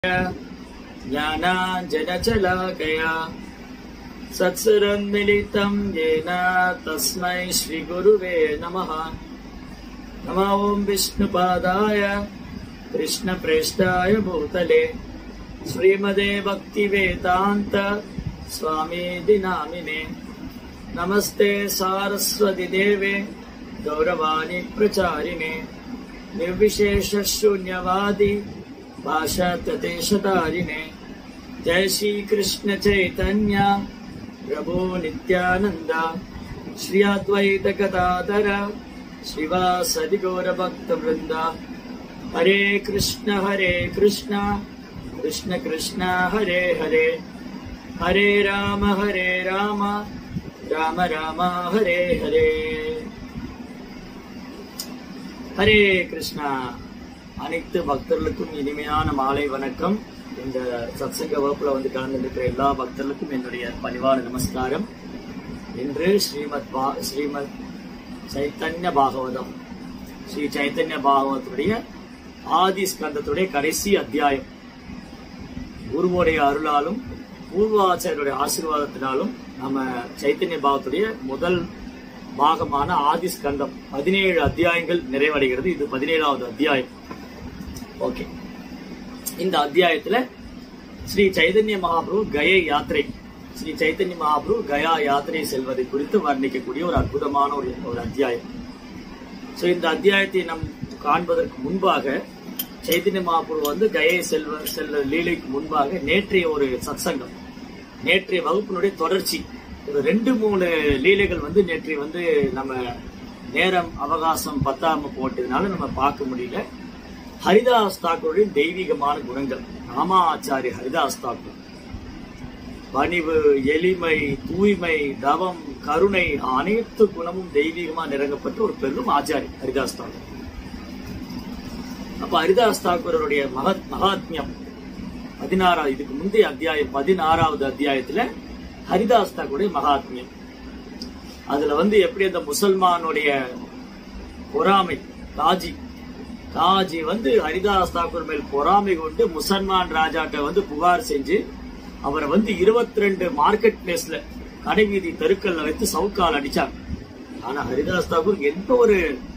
ज्ञानाञ्जनचलाकया सत्सुरन्मिलितं येन तस्मै श्रीगुरुवे नमः नमो ॐ विष्णुपादाय कृष्णप्रेष्ठाय भूतले श्रीमदे भक्तिवेदान्त स्वामीति नामिने नमस्ते सारस्वति देवे गौरवाणि प्रचारिणे निर्विशेषशून्यवादि भाषातदेशतारिणे जय श्री कृष्ण चैतन्य प्रभो नित्यानन्द श्री अद्वैत गदाधर श्रीवासदि गौरभक्तवृन्द हरे कृष्ण हरे कृष्ण कृष्ण कृष्ण हरे हरे हरे राम हरे राम राम राम हरे हरे ஹரே கிருஷ்ணா அனைத்து பக்தர்களுக்கும் இனிமையான மாலை வணக்கம் இந்த சத்சங்க வகுப்புல வந்து கலந்துருக்கிற எல்லா பக்தர்களுக்கும் என்னுடைய பணிவான நமஸ்காரம் இன்று ஸ்ரீமத் பா ஸ்ரீமத் சைத்தன்ய பாகவதம் ஸ்ரீ சைத்தன்ய பாகவத்துடைய ஆதி ஸ்கந்தத்துடைய கடைசி அத்தியாயம் குருவோடைய அருளாலும் பூர்வாச்சாரியருடைய ஆசீர்வாதத்தினாலும் நம்ம சைத்தன்ய பாகத்துடைய முதல் பாகமான ஆதி ஸ்கந்தம் பதினேழு அத்தியாயங்கள் நிறைவடைகிறது இது பதினேழாவது அத்தியாயம் ஓகே இந்த அத்தியாயத்துல ஸ்ரீ சைதன்ய மகாபிரபு கயை யாத்திரை ஸ்ரீ சைத்தன்ய மகாபிரபு கயா யாத்திரை செல்வதை குறித்து வர்ணிக்கக்கூடிய ஒரு அற்புதமான ஒரு ஒரு அத்தியாயம் ஸோ இந்த அத்தியாயத்தை நம் காண்பதற்கு முன்பாக சைத்தன்ய மகாபிரபு வந்து கயை செல்வ செல்ல லீலைக்கு முன்பாக நேற்றைய ஒரு சத்சங்கம் நேற்றைய வகுப்பினுடைய தொடர்ச்சி ஒரு ரெண்டு மூணு லீலைகள் வந்து நேற்று வந்து நம்ம நேரம் அவகாசம் பத்தாம போட்டதுனால நம்ம பார்க்க முடியல ஹரிதாஸ் தாக்கூருடைய தெய்வீகமான குணங்கள் ராமாச்சாரி ஹரிதாஸ் தாக்கூர் பணிவு எளிமை தூய்மை தவம் கருணை அனைத்து குணமும் தெய்வீகமா நிறங்கப்பட்ட ஒரு பெரும் ஆச்சாரி ஹரிதாஸ் தாக்கூர் அப்ப ஹரிதாஸ் தாக்கூரருடைய மகத் மகாத்மியம் பதினாறாவது இதுக்கு முந்தைய அத்தியாயம் பதினாறாவது அத்தியாயத்துல ஹரிதாஸ் தாக்குடைய மகாத்மியம் அதுல வந்து எப்படி அந்த முசல்மானுடைய பொறாமை காஜி காஜி வந்து ஹரிதாஸ் தாக்கூர் மேல் பொறாமை கொண்டு முசல்மான் ராஜாட்ட வந்து புகார் செஞ்சு அவரை வந்து இருபத்தி ரெண்டு மார்க்கெட் பிளேஸ்ல கடைவீதி தெருக்கல்ல வைத்து சவுக்கால் அடிச்சாங்க ஆனா ஹரிதாஸ் தாக்கூர் எந்த ஒரு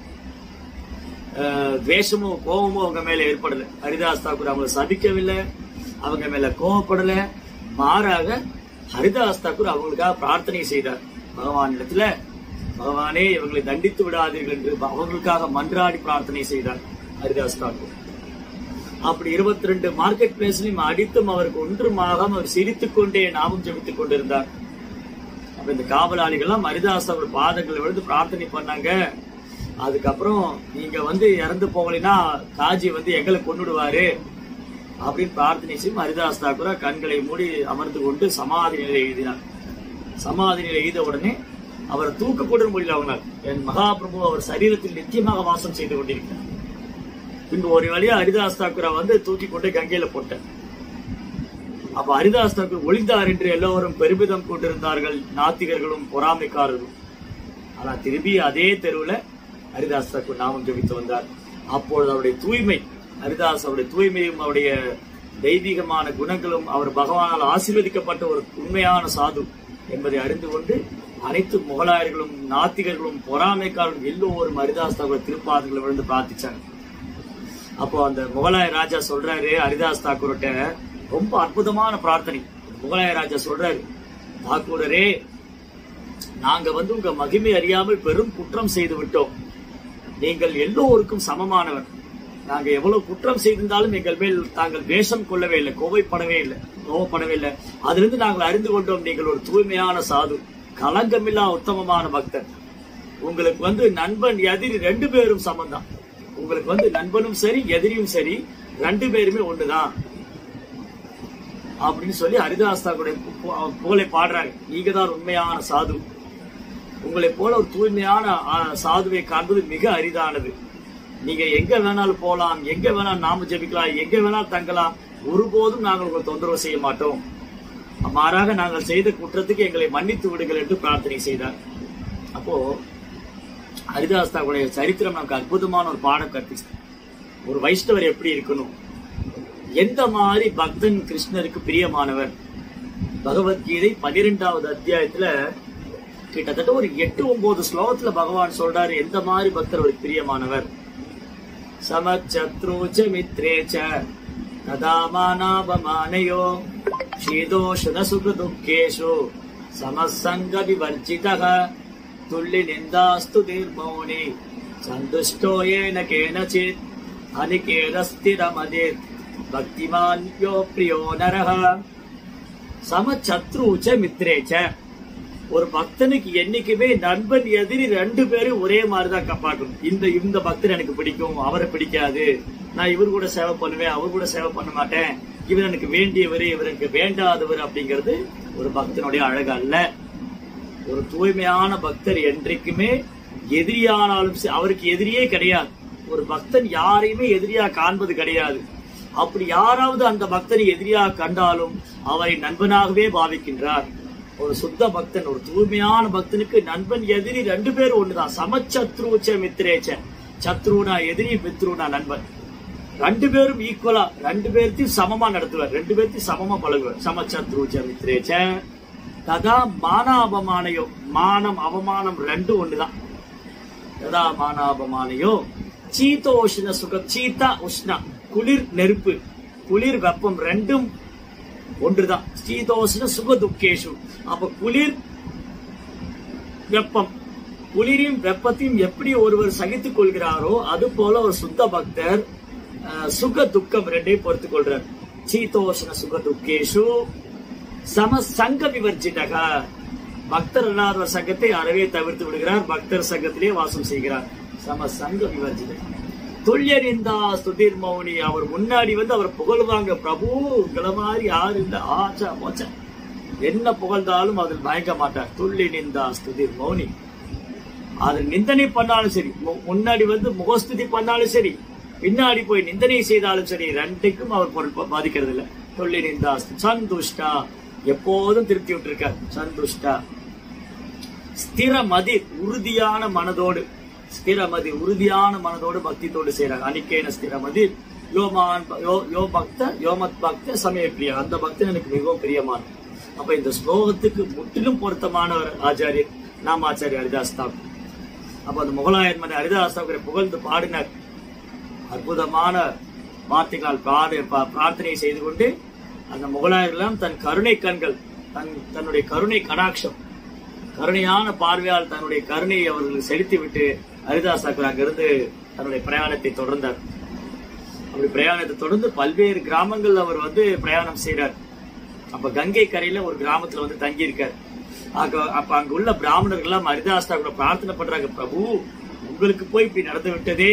துவேஷமோ கோபமோ அவங்க மேல ஏற்படல ஹரிதாஸ் தாக்கூர் அவங்களை சபிக்கவில்லை அவங்க மேல கோவப்படல மாறாக ஹரிதாஸ் தாக்கூர் அவங்களுக்காக பிரார்த்தனை செய்தார் பகவானிடத்துல பகவானே இவங்களை தண்டித்து விடாதீர்கள் என்று அவங்களுக்காக மன்றாடி பிரார்த்தனை செய்தார் ஹரிதாஸ் தாக்கூர் அப்படி இருபத்தி ரெண்டு மார்க்கெட் பிளேஸ்லையும் அடித்தும் அவருக்கு ஒன்றுமாக அவர் சிரித்துக் கொண்டே நாமும் ஜபித்துக் கொண்டிருந்தார் அப்ப இந்த காவலாளிகள்லாம் ஹரிதாஸ் அவர் பாதங்கள் விழுந்து பிரார்த்தனை பண்ணாங்க அதுக்கப்புறம் நீங்க வந்து இறந்து போகலைன்னா காஜி வந்து எங்களை கொண்டுடுவாரு அப்படின்னு பிரார்த்தனை செய்யும் ஹரிதாஸ் தாக்குரா கண்களை மூடி அமர்ந்து கொண்டு சமாதி நிலை எழுதினார் சமாதி நிலை எழுத உடனே அவர் தூக்க கூட முடியல அவங்களால் என் மகாபிரபு அவர் சரீரத்தில் நித்தியமாக வாசம் செய்து கொண்டிருக்கிறார் பின்பு ஒரு வழியா ஹரிதாஸ் தாக்குரா வந்து தூக்கி கொண்டு கங்கையில போட்டார் அப்ப ஹரிதாஸ் தாக்கூர் ஒளிந்தார் என்று எல்லோரும் பெருமிதம் கொண்டிருந்தார்கள் நாத்திகர்களும் பொறாமைக்காரர்களும் ஆனா திரும்பி அதே தெருவுல ஹரிதாஸ் தாக்கூர் நாமம் ஜபித்து வந்தார் அப்பொழுது அவருடைய தூய்மை ஹரிதாஸ் அவருடைய தூய்மையும் அவருடைய தெய்வீகமான குணங்களும் அவர் பகவானால் ஆசீர்வதிக்கப்பட்ட ஒரு உண்மையான சாது என்பதை அறிந்து கொண்டு அனைத்து முகலாயர்களும் நாத்திகர்களும் பொறாமைக்காரர்களும் எல்லோரும் ஹரிதாஸ் தாக்கூர் திருப்பாதங்களை விழுந்து பிரார்த்திச்சாங்க அப்போ அந்த முகலாய ராஜா சொல்றாரு ஹரிதாஸ் தாக்கூர்கிட்ட ரொம்ப அற்புதமான பிரார்த்தனை முகலாய ராஜா சொல்றாரு தாக்கூரரே நாங்க வந்து உங்க மகிமை அறியாமல் பெரும் குற்றம் செய்து விட்டோம் நீங்கள் எல்லோருக்கும் சமமானவர் நாங்க எவ்வளவு குற்றம் செய்திருந்தாலும் எங்கள் மேல் தாங்கள் வேஷம் கொள்ளவே இல்லை கோவைப்படவே இல்லை கோவப்படவே இல்லை அதிலிருந்து நாங்கள் அறிந்து கொண்டோம் நீங்கள் ஒரு தூய்மையான சாது களங்கமில்லா உத்தமமான பக்தர் உங்களுக்கு வந்து நண்பன் எதிரி ரெண்டு பேரும் சமந்தான் உங்களுக்கு வந்து நண்பனும் சரி எதிரியும் சரி ரெண்டு பேருமே ஒண்ணுதான் அப்படின்னு சொல்லி ஹரிதாஸ் தாக்குடைய புகழை பாடுறாங்க நீங்க தான் உண்மையான சாது உங்களை போல ஒரு தூய்மையான சாதுவை காண்பது மிக அரிதானது நீங்க எங்க வேணாலும் போலாம் எங்க வேணாலும் நாம ஜெபிக்கலாம் எங்க வேணாலும் தங்கலாம் ஒருபோதும் நாங்கள் உங்களை தொந்தரவு செய்ய மாட்டோம் மாறாக நாங்கள் செய்த குற்றத்துக்கு எங்களை மன்னித்து விடுங்கள் என்று பிரார்த்தனை செய்தார் அப்போ ஹரிதாஸ் தாக்குடைய சரித்திரம் நமக்கு அற்புதமான ஒரு பாடம் கற்பிச்சு ஒரு வைஷ்ணவர் எப்படி இருக்கணும் எந்த மாதிரி பக்தன் கிருஷ்ணருக்கு பிரியமானவர் பகவத்கீதை பனிரெண்டாவது அத்தியாயத்துல கிட்டத்தட்ட ஒரு எட்டு ஒன்பது ஸ்லோகத்துல பகவான் சொல்றாரு எந்த மாதிரி பக்தர் அவருக்கு பிரியமானவர் समच्छत्रू च मित्रे च तदा मानापमानयो शीतोषुनसुखदुःखेषु समः सङ्गविवर्जितः तुल्यनिन्दास्तु निर्मौनि सन्तुष्टो येन केनचित् अनिकेतस्थिरमदित् भक्तिमान् यो प्रियो नरः समच्छत्रू च मित्रे च ஒரு பக்தனுக்கு என்னைக்குமே நண்பன் எதிரி ரெண்டு பேரும் ஒரே மாதிரிதான் காப்பாற்றணும் இந்த இந்த பக்தர் எனக்கு பிடிக்கும் அவரை பிடிக்காது நான் இவர் கூட சேவை பண்ணுவேன் அவர் கூட சேவை பண்ண மாட்டேன் இவர் எனக்கு வேண்டியவர் இவர் எனக்கு வேண்டாதவர் அப்படிங்கிறது ஒரு பக்தனுடைய அழகு அல்ல ஒரு தூய்மையான பக்தர் என்றைக்குமே எதிரியானாலும் சரி, அவருக்கு எதிரியே கிடையாது ஒரு பக்தன் யாரையுமே எதிரியா காண்பது கிடையாது அப்படி யாராவது அந்த பக்தனை எதிரியா கண்டாலும் அவரை நண்பனாகவே பாவிக்கின்றார் ஒரு சுத்த பக்தன் ஒரு தூய்மையான பக்தனுக்கு நண்பன் எதிரி ரெண்டு பேரும் ஒண்ணுதான் சமச்சத்ருச்ச மித்ரேச்ச சத்ருனா எதிரி மித்ருனா நண்பன் ரெண்டு பேரும் ஈக்குவலா ரெண்டு பேர்த்தையும் சமமா நடத்துவார் ரெண்டு பேர்த்தையும் சமமா பழகுவார் சமச்சத்ருச்ச மித்ரேச்ச ததா மான அவமானயோ மானம் அவமானம் ரெண்டும் ஒண்ணுதான் ததா மான அவமானயோ சீதோஷ்ண சுகம் சீதா உஷ்ணா குளிர் நெருப்பு குளிர் வெப்பம் ரெண்டும் ஒன்றுதான் சீதோஷ்ண சுக துக்கேஷு அப்ப குளிர் வெப்பம் குளிரையும் வெப்பத்தையும் எப்படி ஒருவர் சகித்துக் கொள்கிறாரோ அது போல ஒரு சுத்த பக்தர் அஹ், சுக துக்கம் ரெண்டையும் பொறுத்துக் கொள்றார் சீதோஷ்ண சுக துக்கேஷு சம சங்க விவர்ஜிதக பக்தர் அல்லாத சங்கத்தை அறவே தவிர்த்து விடுகிறார் பக்தர் சங்கத்திலே வாசம் செய்கிறார் சம சங்க விவர்ஜிதக துல்லியறிந்தா ஸ்துதிர் மௌனி அவர் முன்னாடி வந்து அவர் புகழ்வாங்க பிரபு உங்களை மாதிரி யாரு இல்ல ஆச்சா போச்சா என்ன புகழ்ந்தாலும் அதில் மயங்க மாட்டார் துள்ளி நிந்தா ஸ்துதிர் மௌனி அது நிந்தனை பண்ணாலும் சரி மு- முன்னாடி வந்து முகஸ்துதி பண்ணாலும் சரி பின்னாடி போய் நிந்தனை செய்தாலும் சரி ரெண்டுக்கும் அவர் பொருள் பா- பாதிக்கிறது இல்ல துள்ளி நிந்தா ஸ்து- சந்துஷ்டா எப்போதும் திருப்தி விட்டுருக்கார் சந்துஷ்டா ஸ்திரமதி உறுதியான மனதோடு ஸ்திரமதி உறுதியான மனதோடு பக்தித்தோடு செய்யறாங்க அனிக்கேன ஸ்திரமதி யோமான் ப- யோ யோ பக்த யோமத் பக்த சமய பிரியா அந்த பக்தன் எனக்கு மிகவும் பிரியமான அப்ப இந்த ஸ்லோகத்துக்கு முற்றிலும் பொருத்தமானவர் ஆச்சாரியர் நாம் ஆச்சாரிய ஹரிதாஸ் தாக்கூர் அப்ப அந்த முகலாயர் மன்னர் ஹரிதாஸ் தாக்கூரை புகழ்ந்து பாடினார் அற்புதமான வார்த்தைகளால் பாடு பா- பிரார்த்தனை செய்து கொண்டு அந்த முகலாயர்களெல்லாம் தன் கருணை கண்கள் தன் தன்னுடைய கருணை கடாட்சம் கருணையான பார்வையால் தன்னுடைய கருணையை அவர்கள் செலுத்திவிட்டு ஹரிதாஸ் தாக்கூர் அங்கிருந்து தன்னுடைய பிரயாணத்தை தொடர்ந்தார் அப்படி பிரயாணத்தை தொடர்ந்து பல்வேறு கிராமங்கள் அவர் வந்து பிரயாணம் செய்றார் அப்ப கங்கை கரையில ஒரு கிராமத்துல வந்து தங்கி இருக்கார் அப்ப அங்க உள்ள பிராமணர்கள் எல்லாம் ஹரிதாஸ் தாக்கூர் பிரார்த்தனை பண்றாங்க பிரபு உங்களுக்கு போய் இப்படி நடந்து விட்டதே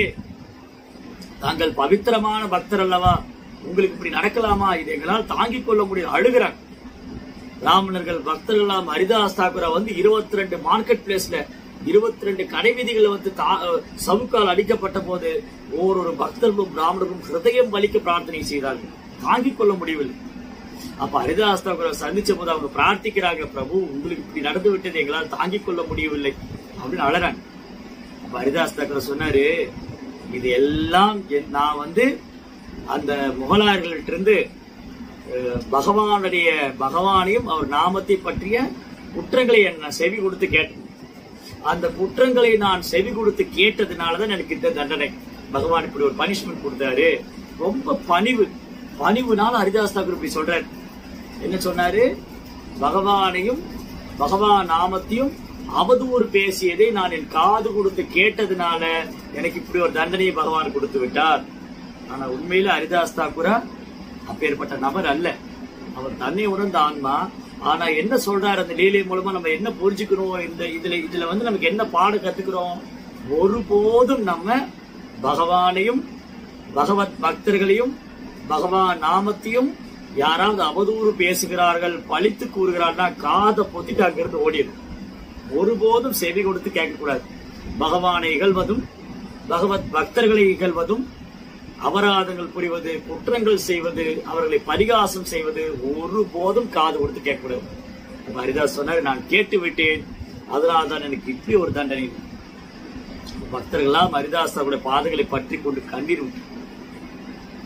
தாங்கள் பவித்திரமான பக்தர் அல்லவா உங்களுக்கு இப்படி நடக்கலாமா இதை எங்களால் தாங்கிக் கொள்ள முடியும் அழுகிறாங்க பிராமணர்கள் பக்தர்கள் எல்லாம் ஹரிதாஸ் தாக்கூரா வந்து இருபத்தி ரெண்டு மார்க்கெட் பிளேஸ்ல இருபத்தி ரெண்டு கடை வீதிகளை வந்து தா- சவுக்கால் அடிக்கப்பட்ட போது ஒவ்வொரு பக்தர்களும் பிராமணர்களும் ஹிருதயம் வலிக்க பிரார்த்தனை செய்தார்கள் தாங்கிக் கொள்ள முடியவில்லை அப்ப ஹரிதாஸ் தாக்கூரை சந்திச்ச போது அவங்க பிரார்த்திக்கிறாங்க பிரபு உங்களுக்கு இப்படி நடந்து விட்டது எங்களால் தாங்கிக் கொள்ள முடியவில்லை அப்படின்னு அழறாங்க அப்ப ஹரிதாஸ் தாக்கூர் சொன்னாரு இது எல்லாம் என்- நான் வந்து அந்த முகலாயர்கள்ட்ட இருந்து அஹ், பகவானுடைய பகவானையும் அவர் நாமத்தை பற்றிய குற்றங்களை நான் செவி கொடுத்து கேட்டேன் அந்த குற்றங்களை நான் செவி கொடுத்து கேட்டதுனாலதான் எனக்கு இந்த தண்டனை பகவான் இப்படி ஒரு பனிஷ்மெண்ட் கொடுத்தாரு ரொம்ப பணிவு பணிவுனால ஹரிதாஸ் தாக்கூர் இப்படி சொல்றாரு என்ன சொன்னாரு பகவானையும் பகவான் நாமத்தையும் அவதூறு பேசியதை நான் என் காது கொடுத்து கேட்டதுனால எனக்கு இப்படி ஒரு தண்டனையை பகவான் கொடுத்து விட்டார் ஆனா உண்மையில ஹரிதாஸ் தாக்கூரா அப்பேற்பட்ட நபர் அல்ல அவர் தன்னை உணர்ந்த ஆன்மா ஆனா என்ன சொல்றாரு அந்த லீலை மூலமா நம்ம என்ன புரிஞ்சுக்கிறோம் இந்த இதுல இதுல வந்து நமக்கு என்ன பாடு கத்துக்கிறோம் ஒருபோதும் நம்ம பகவானையும் பகவத் பக்தர்களையும் பகவான் நாமத்தையும் யாராவது அவதூறு பேசுகிறார்கள் பழித்து கூறுகிறார்கள்னா காதை பொத்திட்டு அங்கிருந்து ஓடிடும் ஒருபோதும் செவி கொடுத்து கேட்கக்கூடாது பகவானை இகழ்வதும் பகவத் பக்தர்களை இகழ்வதும் அபராதங்கள் புரிவது குற்றங்கள் செய்வது அவர்களை பரிகாசம் செய்வது ஒருபோதும் காது கொடுத்து கேட்கக்கூடாது அப்ப ஹரிதாஸ் சொன்னார் நான் கேட்டு விட்டேன் அதனால தான் எனக்கு இப்படி ஒரு தண்டனை பக்தர்கள்லாம் ஹரிதாஸ் அவருடைய பாதங்களை பற்றி கொண்டு கண்ணீர் விட்டு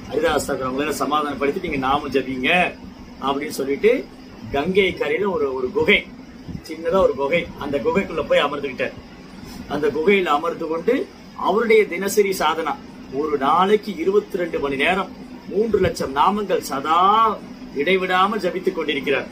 ஹரிதாஸ் தாக்கூர் அவங்கள சமாதானப்படுத்தி நீங்க நாமம் ஜபிங்க அப்படின்னு சொல்லிட்டு கங்கை கரையில ஒரு ஒரு குகை சின்னதா ஒரு குகை அந்த குகைக்குள்ள போய் அமர்ந்துகிட்டார் அந்த குகையில் அமர்ந்து கொண்டு அவருடைய தினசரி சாதனா ஒரு நாளைக்கு இருபத்தி ரெண்டு மணி நேரம் மூன்று லட்சம் நாமங்கள் சதா இடைவிடாமல் ஜபித்துக் கொண்டிருக்கிறார்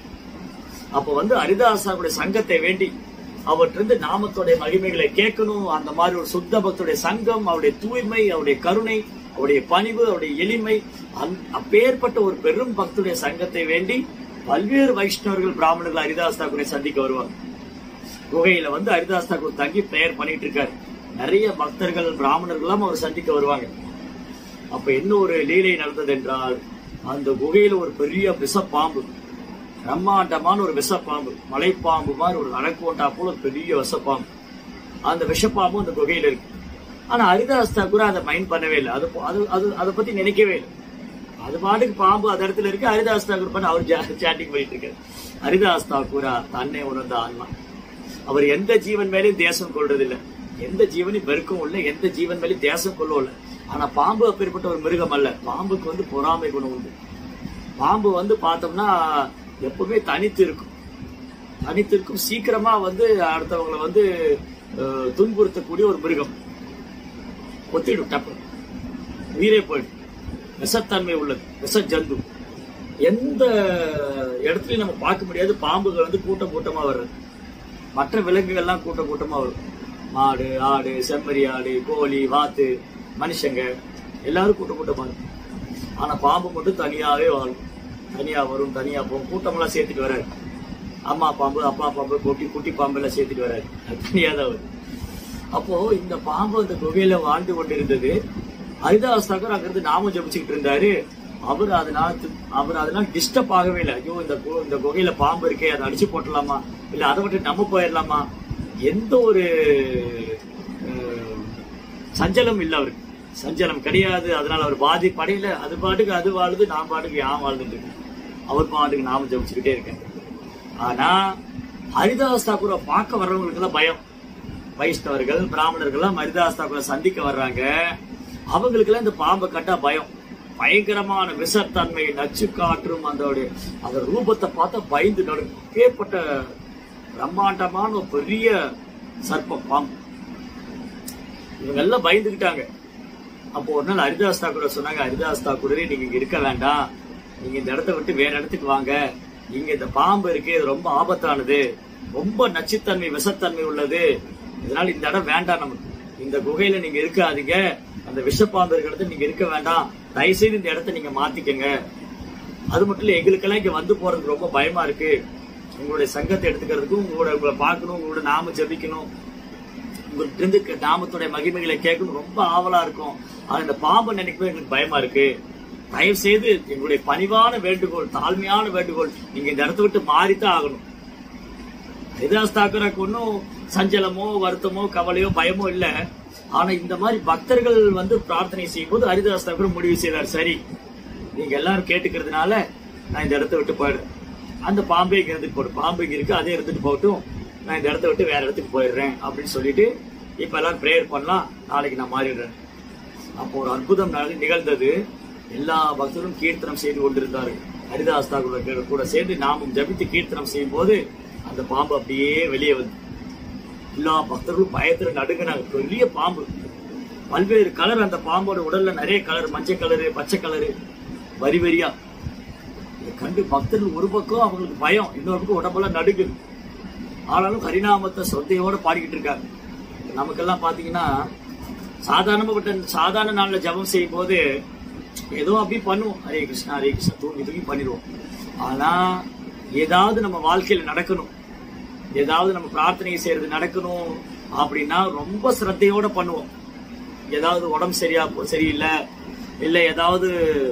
அப்போ வந்து ஹரிதாசாவுடைய சங்கத்தை வேண்டி அவற்றிருந்து நாமத்துடைய மகிமைகளை கேட்கணும் அந்த மாதிரி ஒரு சுத்த பக்தருடைய சங்கம் அவருடைய தூய்மை அவருடைய கருணை அவருடைய பணிவு அவருடைய எளிமை அந்- அப்பேற்பட்ட ஒரு பெரும் பக்தருடைய சங்கத்தை வேண்டி பல்வேறு வைஷ்ணவர்கள் பிராமணர்கள் ஹரிதாஸ் தாக்கூரை சந்திக்க வருவாங்க குகையில வந்து ஹரிதாஸ் தாக்கூர் தங்கி பிரேயர் பண்ணிட்டு இருக்காரு நிறைய பக்தர்கள் பிராமணர்களும் அவர் சந்திக்க வருவாங்க அப்ப என்ன ஒரு லீலை நடந்தது என்றால் அந்த குகையில ஒரு பெரிய விஷப்பாம்பு பிரம்மாண்டமான ஒரு விஷப்பாம்பு மலைப்பாம்பு மாதிரி ஒரு அணக்கோட்டா போல ஒரு பெரிய விஷப்பாம்பு அந்த விஷப்பாம்பு அந்த குகையில இருக்கு ஆனா ஹரிதாஸ் தாக்கூர் அதை மைண்ட் பண்ணவே இல்லை அது அது அது அதை பத்தி நினைக்கவே இல்லை அது பாட்டுக்கு பாம்பு அந்த இடத்துல இருக்கு ஹரிதாஸ் தாக்கூர் பண்ண அவர் சாட்டிங் பண்ணிட்டு இருக்காரு ஹரிதாஸ் தாக்கூரா தன்னை உணர்ந்த ஆன்மா அவர் எந்த ஜீவன் மேலேயும் தேசம் கொள்றதில்லை எந்த ஜீவனையும் வெறுக்கவும் இல்லை எந்த ஜீவன் மேலேயும் தேசம் கொள்ளவும் இல்லை ஆனா பாம்பு அப்பேற்பட்ட ஒரு மிருகம் அல்ல பாம்புக்கு வந்து பொறாமை குணம் உண்டு பாம்பு வந்து பார்த்தோம்னா எப்பவுமே தனித்து இருக்கும் தனித்து இருக்கும் சீக்கிரமா வந்து அடுத்தவங்களை வந்து அஹ், துன்புறுத்தக்கூடிய ஒரு மிருகம் கொத்திடும் டப்பு உயிரே போயிடும் விஷத்தன்மை உள்ளது விஷ ஜந்து எந்த இடத்துலயும் நம்ம பார்க்க முடியாது பாம்புகள் வந்து கூட்டம் கூட்டமா வர்றது மற்ற விலங்குகள்லாம் கூட்டம் கூட்டமா வரும் மாடு ஆடு செம்மறி ஆடு கோழி வாத்து மனுஷங்க எல்லாரும் கூட்டம் கூட்டமா இருக்கும் ஆனா பாம்பு மட்டும் தனியாவே வாழும் தனியா வரும் தனியா போகும் கூட்டமெல்லாம் சேர்த்துட்டு வராது அம்மா பாம்பு அப்பா பாம்பு குட்டி குட்டி பாம்பு எல்லாம் சேர்த்துட்டு வராது அது தனியா தான் வரும் அப்போ இந்த பாம்பு அந்த குகையில வாழ்ந்து கொண்டிருந்தது ஹரிதாஸ் தாக்கர் அங்கிருந்து நாமம் ஜபிச்சுக்கிட்டு இருந்தாரு அவர் அதனால தி- அவர் அதனால டிஸ்டர்ப் ஆகவே இல்லை ஐயோ இந்த கு- இந்த குகையில பாம்பு இருக்கே அதை அடிச்சு போட்டலாமா இல்ல அதை விட்டு நம்ம போயிடலாமா எந்த ஒரு அஹ், சஞ்சலம் இல்ல அவருக்கு சஞ்சலம் கிடையாது அதனால அவர் பாதிப்படையில அது பாட்டுக்கு அது வாழுது நான் பாட்டுக்கு யான் வாழ்ந்துட்டு இருக்கேன் அவர் பாட்டுக்கு நாம ஜபிச்சுக்கிட்டே இருக்கேன் ஆனா ஹரிதாஸ் தாக்கூரை பார்க்க வர்றவங்களுக்கு எல்லாம் பயம் வைஷ்ணவர்கள் பிராமணர்கள்லாம் ஹரிதாஸ் தாக்கூரை சந்திக்க வர்றாங்க அவங்களுக்கு எல்லாம் இந்த பாம்பை கட்டா பயம் பயங்கரமான விஷத்தன்மை நச்சு காற்றும் அந்த அந்த ரூபத்தை பார்த்தா பயந்து நடுங்க ஏற்பட்ட பிரம்மாண்டமான ஒரு பெரிய சர்ப்பம் பாம்பு இவங்க எல்லாம் பயந்துக்கிட்டாங்க அப்போ ஒரு நாள் ஹரிதாஸ் தாக்கூரை சொன்னாங்க ஹரிதாஸ் தாக்கூரே நீங்க இங்க இருக்க வேண்டாம் நீங்க இந்த இடத்த விட்டு வேற இடத்துக்கு வாங்க இங்க இந்த பாம்பு இருக்கு இது ரொம்ப ஆபத்தானது ரொம்ப நச்சுத்தன்மை விஷத்தன்மை உள்ளது இதனால இந்த இடம் வேண்டாம் நமக்கு இந்த குகையில நீங்க இருக்காதீங்க அந்த விஷப்பாம்பு இருக்கிற இடத்துல நீங்க இருக்க வேண்டாம் தயவுசெய்து இந்த இடத்த நீங்க மாத்திக்கங்க அது மட்டும் இல்ல எங்களுக்கெல்லாம் இங்க வந்து போறதுக்கு ரொம்ப பயமா இருக்கு உங்களுடைய சங்கத்தை எடுத்துக்கிறதுக்கும் உங்களோட உங்களை பார்க்கணும் உங்களோட நாம ஜபிக்கணும் உங்கள்கிட்ட இருந்து க- நாமத்துடைய மகிமைகளை கேட்கணும் ரொம்ப ஆவலா இருக்கும் ஆனா இந்த பாம்பை நினைக்கவே எங்களுக்கு பயமா இருக்கு தயவு செய்து எங்களுடைய பணிவான வேண்டுகோள் தாழ்மையான வேண்டுகோள் நீங்க இந்த இடத்த விட்டு மாறித்தான் ஆகணும் ஹரிதாஸ் தாக்கருக்கு ஒன்றும் சஞ்சலமோ வருத்தமோ கவலையோ பயமோ இல்ல ஆனா இந்த மாதிரி பக்தர்கள் வந்து பிரார்த்தனை செய்யும் போது ஹரிதாஸ் தாக்கர் முடிவு செய்தார் சரி நீங்க எல்லாரும் கேட்டுக்கிறதுனால நான் இந்த இடத்த விட்டு போயிடுறேன் அந்த பாம்பே இங்க இருந்துட்டு போடும் பாம்பு இங்க இருக்கு அதே இருந்துட்டு போகட்டும் நான் இந்த இடத்த விட்டு வேற இடத்துக்கு போயிடுறேன் அப்படின்னு சொல்லிட்டு இப்ப எல்லாரும் ப்ரேயர் பண்ணலாம் நாளைக்கு நான் மாறிடுறேன் அப்போ ஒரு அற்புதம் நட- நிகழ்ந்தது எல்லா பக்தரும் கீர்த்தனம் செய்து கொண்டிருந்தார்கள் ஹரிதாஸ் தாக்கூர் கூட சேர்ந்து நாமும் ஜபித்து கீர்த்தனம் செய்யும் போது அந்த பாம்பு அப்படியே வெளியே வந்து எல்லா பக்தர்களும் பயத்துல நடுங்கினாங்க பெரிய பாம்பு பல்வேறு கலர் அந்த பாம்போட உடல்ல நிறைய கலர் மஞ்சள் கலரு பச்சை கலரு வரி வரியா இதை கண்டு பக்தர்கள் ஒரு பக்கம் அவங்களுக்கு பயம் இன்னொரு பக்கம் உடம்பெல்லாம் நடுங்குது ஆனாலும் ஹரிநாமத்தை சொத்தையோட பாடிக்கிட்டு இருக்காங்க நமக்கெல்லாம் பாத்தீங்கன்னா சாதாரணப்பட்ட சாதாரண நாள்ல ஜெபம் செய்யும் போது ஏதோ அப்படி பண்ணுவோம் ஹரே கிருஷ்ணா ஹரே கிருஷ்ணா தூங்கி தூங்கி பண்ணிடுவோம் ஆனா ஏதாவது நம்ம வாழ்க்கையில நடக்கணும் ஏதாவது நம்ம பிரார்த்தனை செய்யறது நடக்கணும் அப்படின்னா ரொம்ப சிரத்தையோட பண்ணுவோம் ஏதாவது உடம்பு சரியா போ- சரியில்லை இல்ல ஏதாவது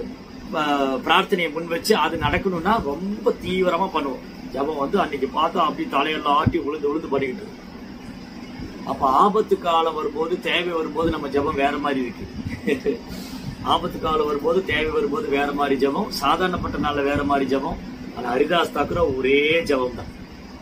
அஹ், பிரார்த்தனையை முன் வச்சு அது நடக்கணும்னா ரொம்ப தீவிரமா பண்ணுவோம் ஜெபம் வந்து அன்னைக்கு பார்த்தா அப்படி தலையெல்லாம் ஆட்டி உழுந்து உழுந்து பண்ணிக்கிட்டு இருக்கோம். அப்ப ஆபத்து காலம் வரும்போது தேவை வரும்போது நம்ம ஜெபம் வேற மாதிரி இருக்கு ஆபத்து காலம் வரும்போது தேவை வரும்போது வேற மாதிரி ஜெபம் சாதாரணப்பட்ட நாள்ல வேற மாதிரி ஜெபம் ஆனா ஹரிதாஸ் தாக்குற ஒரே ஜெபம் தான்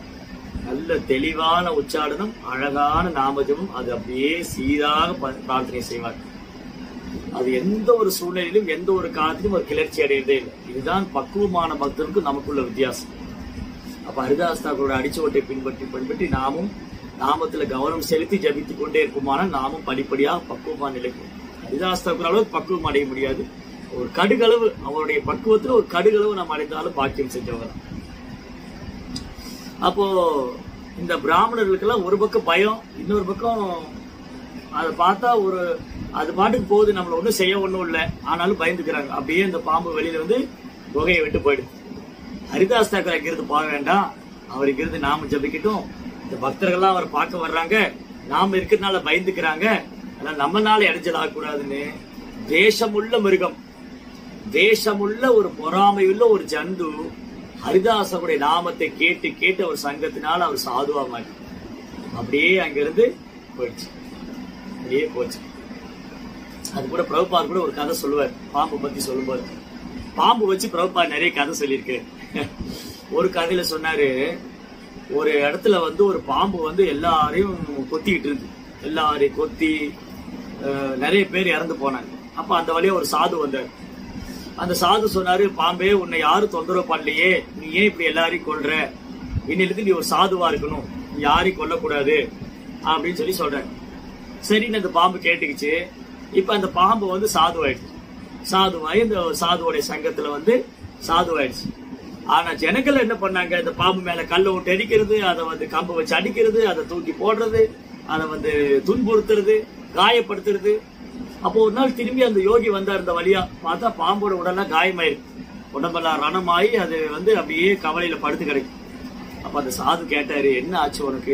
நல்ல தெளிவான உச்சாடனம் அழகான நாம ஜெபம் அது அப்படியே சீராக ப- பிரார்த்தனை செய்வார் அது எந்த ஒரு சூழ்நிலையிலும் எந்த ஒரு காலத்திலும் ஒரு கிளர்ச்சி அடையதே இல்லை இதுதான் பக்குவமான பக்தருக்கும் நமக்குள்ள வித்தியாசம் அப்ப ஹரிதாஸ் தாக்கூரோட அடிச்சுவட்டை பின்பற்றி பின்பற்றி நாமும் நாமத்துல கவனம் செலுத்தி ஜபித்துக் கொண்டே இருப்போமானால் நாமும் படிப்படியா பக்குவமா நிலைக்கும் ஹரிதாஸ் தாக்கூர் அளவுக்கு பக்குவம் அடைய முடியாது ஒரு கடுகளவு அவருடைய பக்குவத்துல ஒரு கடுகளவு நாம் அடைந்தாலும் பாக்கியம் செஞ்சவர் அப்போ இந்த பிராமணர்களுக்கெல்லாம் ஒரு பக்கம் பயம் இன்னொரு பக்கம் அதை பார்த்தா ஒரு அது பாட்டுக்கு போகுது நம்மள ஒண்ணும் செய்ய ஒண்ணும் இல்லை ஆனாலும் பயந்துக்கிறாங்க அப்படியே இந்த பாம்பு வெளியில வந்து குகையை விட்டு போயிடுது ஹரிதாஸ் தாக்கர் அங்கிருந்து போக வேண்டாம் அவர் இங்கிருந்து நாம ஜபிக்கட்டும் இந்த பக்தர்கள்லாம் அவர் பார்க்க வர்றாங்க நாம இருக்கிறதுனால பயந்துக்கிறாங்க ஆனா நம்மனால இடைஞ்சல் ஆகக்கூடாதுன்னு தேசமுள்ள மிருகம் தேசமுள்ள ஒரு பொறாமையுள்ள ஒரு ஜந்து ஹரிதாசனுடைய நாமத்தை கேட்டு கேட்டு அவர் சங்கத்தினால அவர் சாதுவா மாறி அப்படியே அங்கிருந்து போயிடுச்சு அப்படியே போச்சு அது கூட பிரபுபார் கூட ஒரு கதை சொல்லுவார் பாம்பு பத்தி சொல்லும்போது பாம்பு வச்சு பிரபுபார் நிறைய கதை சொல்லியிருக்கு ஒரு கதையில சொன்னாரு ஒரு இடத்துல வந்து ஒரு பாம்பு வந்து எல்லாரையும் கொத்திக்கிட்டு இருந்து எல்லாரையும் கொத்தி அஹ், நிறைய பேர் இறந்து போனாங்க அப்ப அந்த வழியா ஒரு சாது வந்தார் அந்த சாது சொன்னாரு பாம்பே உன்னை யாரும் தொந்தரவு பண்ணலையே நீ ஏன் இப்படி எல்லாரையும் கொல்ற இன்னிலிருந்து நீ ஒரு சாதுவா இருக்கணும் நீ யாரையும் கொல்லக்கூடாது அப்படின்னு சொல்லி சொல்றேன் சரின்னு அந்த பாம்பு கேட்டுக்கிச்சு இப்ப அந்த பாம்பு வந்து சாதுவாயிடுச்சு சாதுவாயி இந்த சாதுவோடைய சங்கத்துல வந்து சாதுவாயிடுச்சு ஆனா ஜனங்கள் என்ன பண்ணாங்க இந்த பாம்பு மேல கல்லை விட்டு அடிக்கிறது அதை வந்து கம்பு வச்சு அடிக்கிறது அதை தூக்கி போடுறது அதை வந்து துன்புறுத்துறது காயப்படுத்துறது அப்போ ஒரு நாள் திரும்பி அந்த யோகி வந்தார் இந்த வழியா பார்த்தா பாம்போட உடல்லாம் காயமாயிருக்கு உடம்பெல்லாம் ரணமாயி அது வந்து அப்படியே கவலையில படுத்து கிடக்கு அப்ப அந்த சாது கேட்டாரு என்ன ஆச்சு உனக்கு